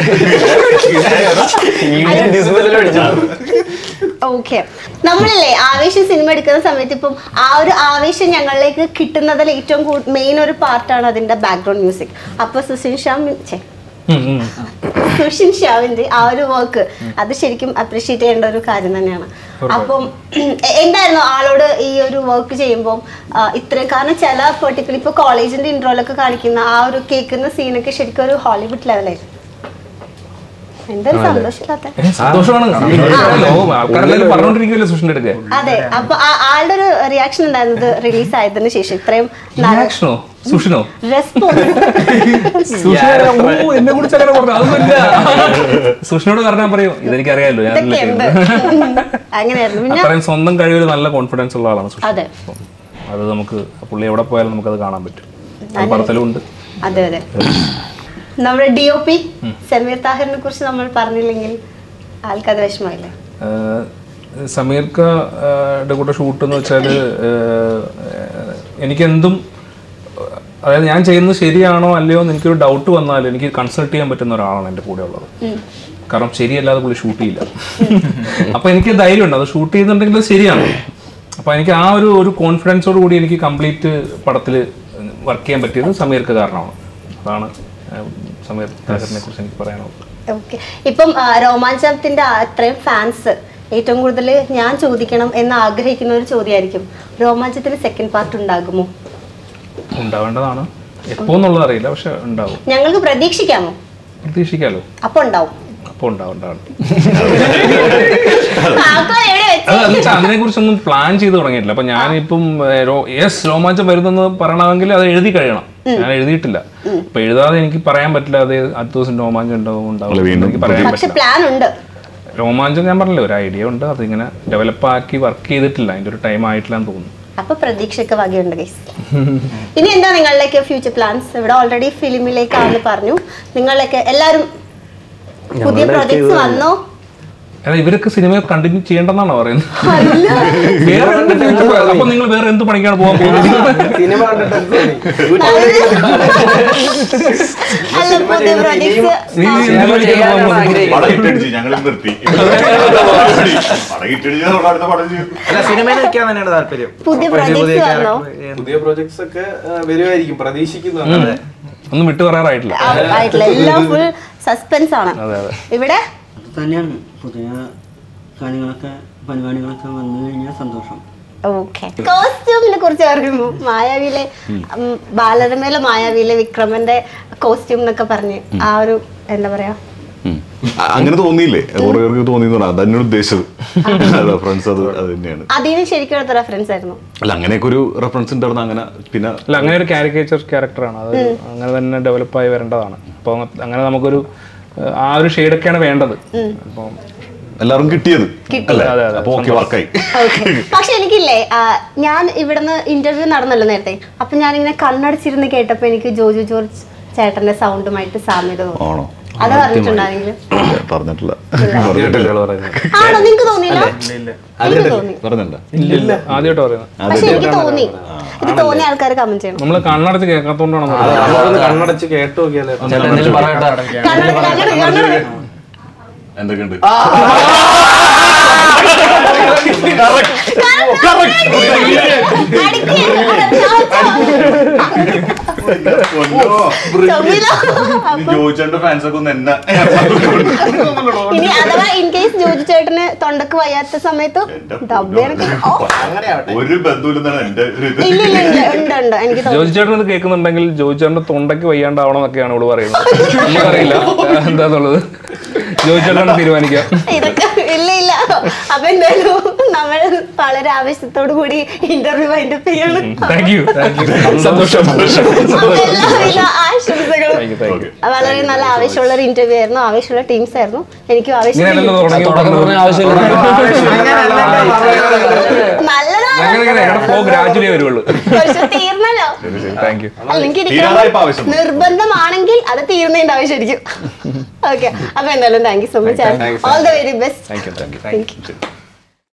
ഓക്കെ നമ്മളില്ലേ ആവേശം സിനിമ എടുക്കുന്ന സമയത്ത് ഇപ്പം ആ ഒരു ആവേശം ഞങ്ങളിലേക്ക് കിട്ടുന്നതിൽ ഏറ്റവും മെയിൻ ഒരു പാർട്ടാണ് അതിന്റെ ബാക്ക്ഗ്രൗണ്ട് മ്യൂസിക് അപ്പൊ സുഷിൻ ഷാ ഛെ, സുഷിൻ ഷാവിന്റെ ആ ഒരു വർക്ക് അത് ശരിക്കും അപ്രീഷിയേറ്റ് ചെയ്യേണ്ട ഒരു കാര്യം തന്നെയാണ് അപ്പം എ- എന്തായിരുന്നു ആളോട് ഈ ഒരു വർക്ക് ചെയ്യുമ്പോൾ ഇത്രയും കാരണം ചില പെർട്ടിക്കുലർ ഇപ്പൊ കോളേജിന്റെ ഇൻട്രോയിലൊക്കെ കാണിക്കുന്ന ആ ഒരു കേൾക്കുന്ന സീനൊക്കെ ശരിക്കും ഒരു ഹോളിവുഡ് ലെവലായിരുന്നു എന്തൊരു സന്തോഷമില്ലാത്ത സന്തോഷമാണ് ആൾക്കാരെല്ലാരും പറഞ്ഞോണ്ടിരിക്കുമല്ലോ സുഷിന്റെ അടുക്കെ അതെ അപ്പൊ ആ- ആളുടെ ഒരു റിയാക്ഷൻ ഉണ്ടായിരുന്നത് റിലീസ് ആയതിനു ശേഷം ഇത്രയും റിയാക്ഷനോ സുഷിനോ റെസ്പോൺസ് സുഷിനെ ഓ എന്നെ കുറിച്ച് അങ്ങനെ പറഞ്ഞു അതൊന്നുമില്ല സുഷിനോട് പറഞ്ഞാൽ പറയും ഇതെനിക്ക് അറിയാലോ ഞാൻ ഇതൊക്കെ ഉണ്ട് അങ്ങനെയായിരുന്നു പിന്നെ അത്രയും സ്വന്തം കഴിവിൽ നല്ല കോൺഫിഡൻസ് ഉള്ള ആളാണ് സുഷി അതെ അപ്പം അത് നമുക്ക് പുള്ളി എവിടെ പോയാലും നമുക്കത് കാണാൻ പറ്റും അത് പടത്തിലും ഉണ്ട് അതെ അതെ നമ്മുടെ ഡി ഒ പി സമീർ താഹിറിനെ കുറിച്ച് നമ്മൾ പറഞ്ഞില്ലെങ്കിൽ ആൾക്കത് വിഷമമില്ലേ ഏഹ് സമീർക്കയുടെ കൂടെ ഷൂട്ട് എന്ന് വെച്ചാൽ എനിക്കെന്തും അതായത് ഞാൻ ചെയ്യുന്നത് ശരിയാണോ അല്ലയോ എന്ന് എനിക്കൊരു ഡൗട്ട് വന്നാൽ എനിക്ക് കൺസൾട്ട് ചെയ്യാൻ പറ്റുന്ന ഒരാളാണ് എൻ്റെ കൂടെ ഉള്ളത് കാരണം ശരിയല്ലാതെ പുള്ളി ഷൂട്ട് ചെയ്യില്ല അപ്പൊ എനിക്ക് ധൈര്യമുണ്ട് അത് ഷൂട്ട് ചെയ്യുന്നുണ്ടെങ്കിൽ അത് ശരിയാണ് അപ്പൊ എനിക്ക് ആ ഒരു ഒരു കോൺഫിഡൻസോട് കൂടി എനിക്ക് കംപ്ലീറ്റ് പടത്തിൽ വർക്ക് ചെയ്യാൻ പറ്റിയത് സമീർക്ക് കാരണമാണ് അതാണ് ഏഹ് സമീർ താഹറിനെ കുറിച്ച് എനിക്ക് പറയാനുള്ളത് ഓക്കെ ഇപ്പം ആ, രോമാഞ്ചത്തിന്റെ ആ അത്രയും ഫാൻസ് ഏറ്റവും കൂടുതൽ ഞാൻ ചോദിക്കണം എന്ന് ആഗ്രഹിക്കുന്ന ഒരു ചോദ്യമായിരിക്കും രോമാഞ്ചത്തിന് സെക്കൻഡ് പാർട്ട് ഉണ്ടാകുമോ ഉണ്ടാവേണ്ടതാണ് എപ്പോ എന്നുള്ളത് അറിയില്ല പക്ഷെ ഉണ്ടാവും ഞങ്ങൾക്ക് പ്രതീക്ഷിക്കാമോ പ്രതീക്ഷിക്കാലോ അപ്പൊ ഉണ്ടാവും അപ്പൊ ഉണ്ടാവും ഉണ്ടാവും അപ്പൊ എവിടെ വെച്ച് അത് വെച്ചാൽ അതിനെ കുറിച്ചൊന്നും പ്ലാൻ ചെയ്ത് തുടങ്ങിയിട്ടില്ല അപ്പൊ ഞാനിപ്പം യെസ് രോമാഞ്ചം വരുന്നെന്ന് പറയണമെങ്കിൽ അത് എഴുതി കഴിയണം ഞാൻ എഴുതിയിട്ടില്ല അപ്പൊ എഴുതാതെ എനിക്ക് പറയാൻ പറ്റില്ല അത് അടുത്ത ദിവസം രോമാഞ്ചം ഉണ്ടാവും ഉണ്ടാവും അല്ല, വീണ്ടും എനിക്ക് പറയാൻ പക്ഷെ പറ്റില്ല പ്ലാൻ ഉണ്ട് രോമാഞ്ചം ഞാൻ പറഞ്ഞില്ലേ ഒരു ഐഡിയ ഉണ്ട് അതിങ്ങനെ ഡെവലപ്പ് ആക്കി വർക്ക് ചെയ്തിട്ടില്ല അതിന്റെ ഒരു ടൈം ആയിട്ടില്ല എന്ന് തോന്നുന്നു അപ്പൊ പ്രതീക്ഷയ്ക്ക് വകയുണ്ട് ഗൈസ് ഇനി എന്താ നിങ്ങളിലേക്ക് ഫ്യൂച്ചർ പ്ലാൻസ് ഇവിടെ ഓൾറെഡി ഫിലിമിലേക്കാണെന്ന് പറഞ്ഞു നിങ്ങളിലേക്ക് എല്ലാരും പുതിയ പ്രോജക്ട്സ് വന്നോ അല്ല ഇവരൊക്കെ സിനിമ കണ്ടിന്യൂ ചെയ്യേണ്ടെന്നാണോ പറയുന്നത് വേറെ എന്ത് future- അപ്പൊ നിങ്ങൾ വേറെ എന്ത് പണിക്കാണ് പോകാൻ പോകുന്നത് സിനിമ കണ്ടിട്ട് എന്ത് തോന്നി? അല്ല പുതിയ പ്രോജക്ട്സ് നീ എന്ത് പണിക്കാണ് പോകാൻ പോകുന്നത്? പടം ഇട്ടടിച്ച് ഞങ്ങൾ നിർത്തി പടം ഇട്ടടിച്ച് നമ്മൾ അടുത്ത പടം ചെയ്യും അല്ല സിനിമയിൽ നിൽക്കാൻ തന്നെയാണ് താല്പര്യം പുതിയ പുതിയ പുതിയ projects വന്നോ? character പുതിയ പ്രോജക്ട്സ് ഒക്കെ ആ, വരുമായിരിക്കും പ്രതീക്ഷിക്കുന്നതാണ് ഒന്നും വിട്ടു പറയാറായിട്ടില്ല ആയിട്ടില്ല എല്ലാം ഫുൾ സസ്പെൻസ് ആണ് അതെ അതെ ഇവിടെ അത് തന്നെയാണ് പുതിയ കാര്യങ്ങളൊക്കെ പരിപാടികളൊക്കെ വന്നു കഴിഞ്ഞാൽ സന്തോഷം ഓക്കെ കോസ്റ്റ്യൂമിനെ കുറിച്ച് പറയുമ്പോ മായാവിയിലെ ഉം, ബാലരമയിലെ മായാവിയിലെ വിക്രമന്റെ കോസ്റ്റ്യൂം എന്നൊക്കെ പറഞ്ഞ് ആ ഒരു എന്താ പറയാ ഉം. അ- അങ്ങനെ തോന്നിയില്ലേ കുറെ പേർക്ക് തോന്നി അതന്നെ ഉദ്ദേശിച്ചത് റെഫറൻസ് അത് അത് തന്നെയാണ് അതിന് ശരിക്കും എടുത്ത റെഫറൻസ് ആയിരുന്നു അല്ല അങ്ങനെയൊക്കെ ഒരു റെഫറൻസ് ഉണ്ടായിരുന്നു അങ്ങനെ പിന്നെ അല്ല അങ്ങനെ ഒരു കാരിക്കേച്ചർ ക്യാരക്ടറാണ് അത് അങ്ങനെ തന്നെ ഡെവലപ്പ് ആയി വരേണ്ടതാണ് അപ്പോൾ അങ്ങനെ നമുക്കൊരു ഏഹ്, ആ ഒരു ഷെയ്ഡൊക്കെയാണ് വേണ്ടത് അപ്പം എല്ലാവർക്കും കിട്ടിയത് അല്ലേ അതെ, അതെ. അപ്പൊ ഓക്കെ വർക്കായി Okay. പക്ഷെ എനിക്കില്ലേ ആ, ഞാൻ ഇവിടുന്ന് ഇന്റർവ്യൂ നടന്നല്ലോ നേരത്തെ അപ്പൊ ഞാനിങ്ങനെ കണ്ണടച്ചിരുന്ന് കേട്ടപ്പോ എനിക്ക് ജോജു ജോർജ് ചേട്ടന്റെ സൗണ്ടുമായിട്ട് സാമ്യത തോന്നി ആണോ അത് പറഞ്ഞിട്ടുണ്ടാണെങ്കിലും ഇല്ല, പറഞ്ഞിട്ടില്ല പറഞ്ഞിട്ടില്ല ആണോ നിങ്ങക്ക് തോന്നിയില്ല എനിക്ക് തോന്നി പറഞ്ഞില്ല ഇല്ല ആദ്യമായിട്ട് പറയുന്നത് പക്ഷെ എനിക്ക് തോന്നി ഇത് തോന്നിയ ആൾക്കാർ കമന്റ് ചെയ്യണം നമ്മൾ കണ്ണടച്ച് കേൾക്കാത്തോണ്ടാണ് നമ്മളൊന്ന് കണ്ണടച്ച് കേട്ട് നോക്കിയാലേ ചേട്ടാ എന്തെങ്കിലും പറയട്ടെ കണ്ണട കണ്ണട കണ്ണട എന്തൊക്കെയുണ്ട് ജോയിച്ചേട്ടന്റെ ഫാൻസ് ഒക്കെ ഒന്ന് എന്നെ ഇനി അഥവാ ഇൻ കേസ് ജോജി ചേട്ടന് തൊണ്ടക്ക് വയ്യാത്ത സമയത്ത് ഡബ്ബേനൊക്കെ ഓ ഒരു ബന്ധുവില്ലെന്നാണ് എന്റെ ഒരു ഇത് ഇല്ല ഇല്ല ഇല്ല ഉണ്ട് ഉണ്ട് എനിക്ക് തോന്നുന്നു ജോജി ചേട്ടൻ ഇത് കേൾക്കുന്നുണ്ടെങ്കിൽ ജോജി ചേട്ടന്റെ തൊണ്ടയ്ക്ക് വയ്യാണ്ടാവണം എന്നൊക്കെയാണ് ഇവിടെ പറയുന്നത് എനിക്കറിയില്ല എന്താന്നുള്ളത് ജോജി ചേട്ടനാണ് തീരുമാനിക്കാം ഇതൊക്കെ ഇല്ല ഇല്ല അപ്പൊ എന്തായാലും നമ്മൾ വളരെ ആവശ്യത്തോടു കൂടി ഇന്റർവ്യൂ വൈൻഡപ്പ് ചെയ്യാണ് താങ്ക് യു താങ്ക് യു സന്തോഷം അപ്പൊ എല്ലാവിധ ആശംസകളും താങ്ക് യു താങ്ക് യു വളരെ നല്ല ആവശ്യമുള്ള ഒരു ഇന്റർവ്യൂ ആയിരുന്നു ആവശ്യമുള്ള ടീംസ് ആയിരുന്നു എനിക്ക് ഇങ്ങനെയല്ലല്ലോ ആവശ്യം തുടങ്ങി തുടക്കം പറഞ്ഞ ആവശ്യമില്ല നല്ലതാണ് അങ്ങനെ അങ്ങനെ ഞങ്ങളുടെ ഫ്ലോ ഗ്രാജുവലി വരുള്ളൂ പക്ഷെ തീർന്നല്ലോ താങ്ക് യു അല്ല, നിങ്ങൾക്ക് തീരാറായപ്പോ ഇരിക്കണം ആവശ്യം. നിർബന്ധമാണെങ്കിൽ അത് തീർന്നതിന്റെ ആവശ്യമായിരിക്കും ഓക്കെ അപ്പൊ എന്തായാലും thank you so much all the very best thank you thank you thank U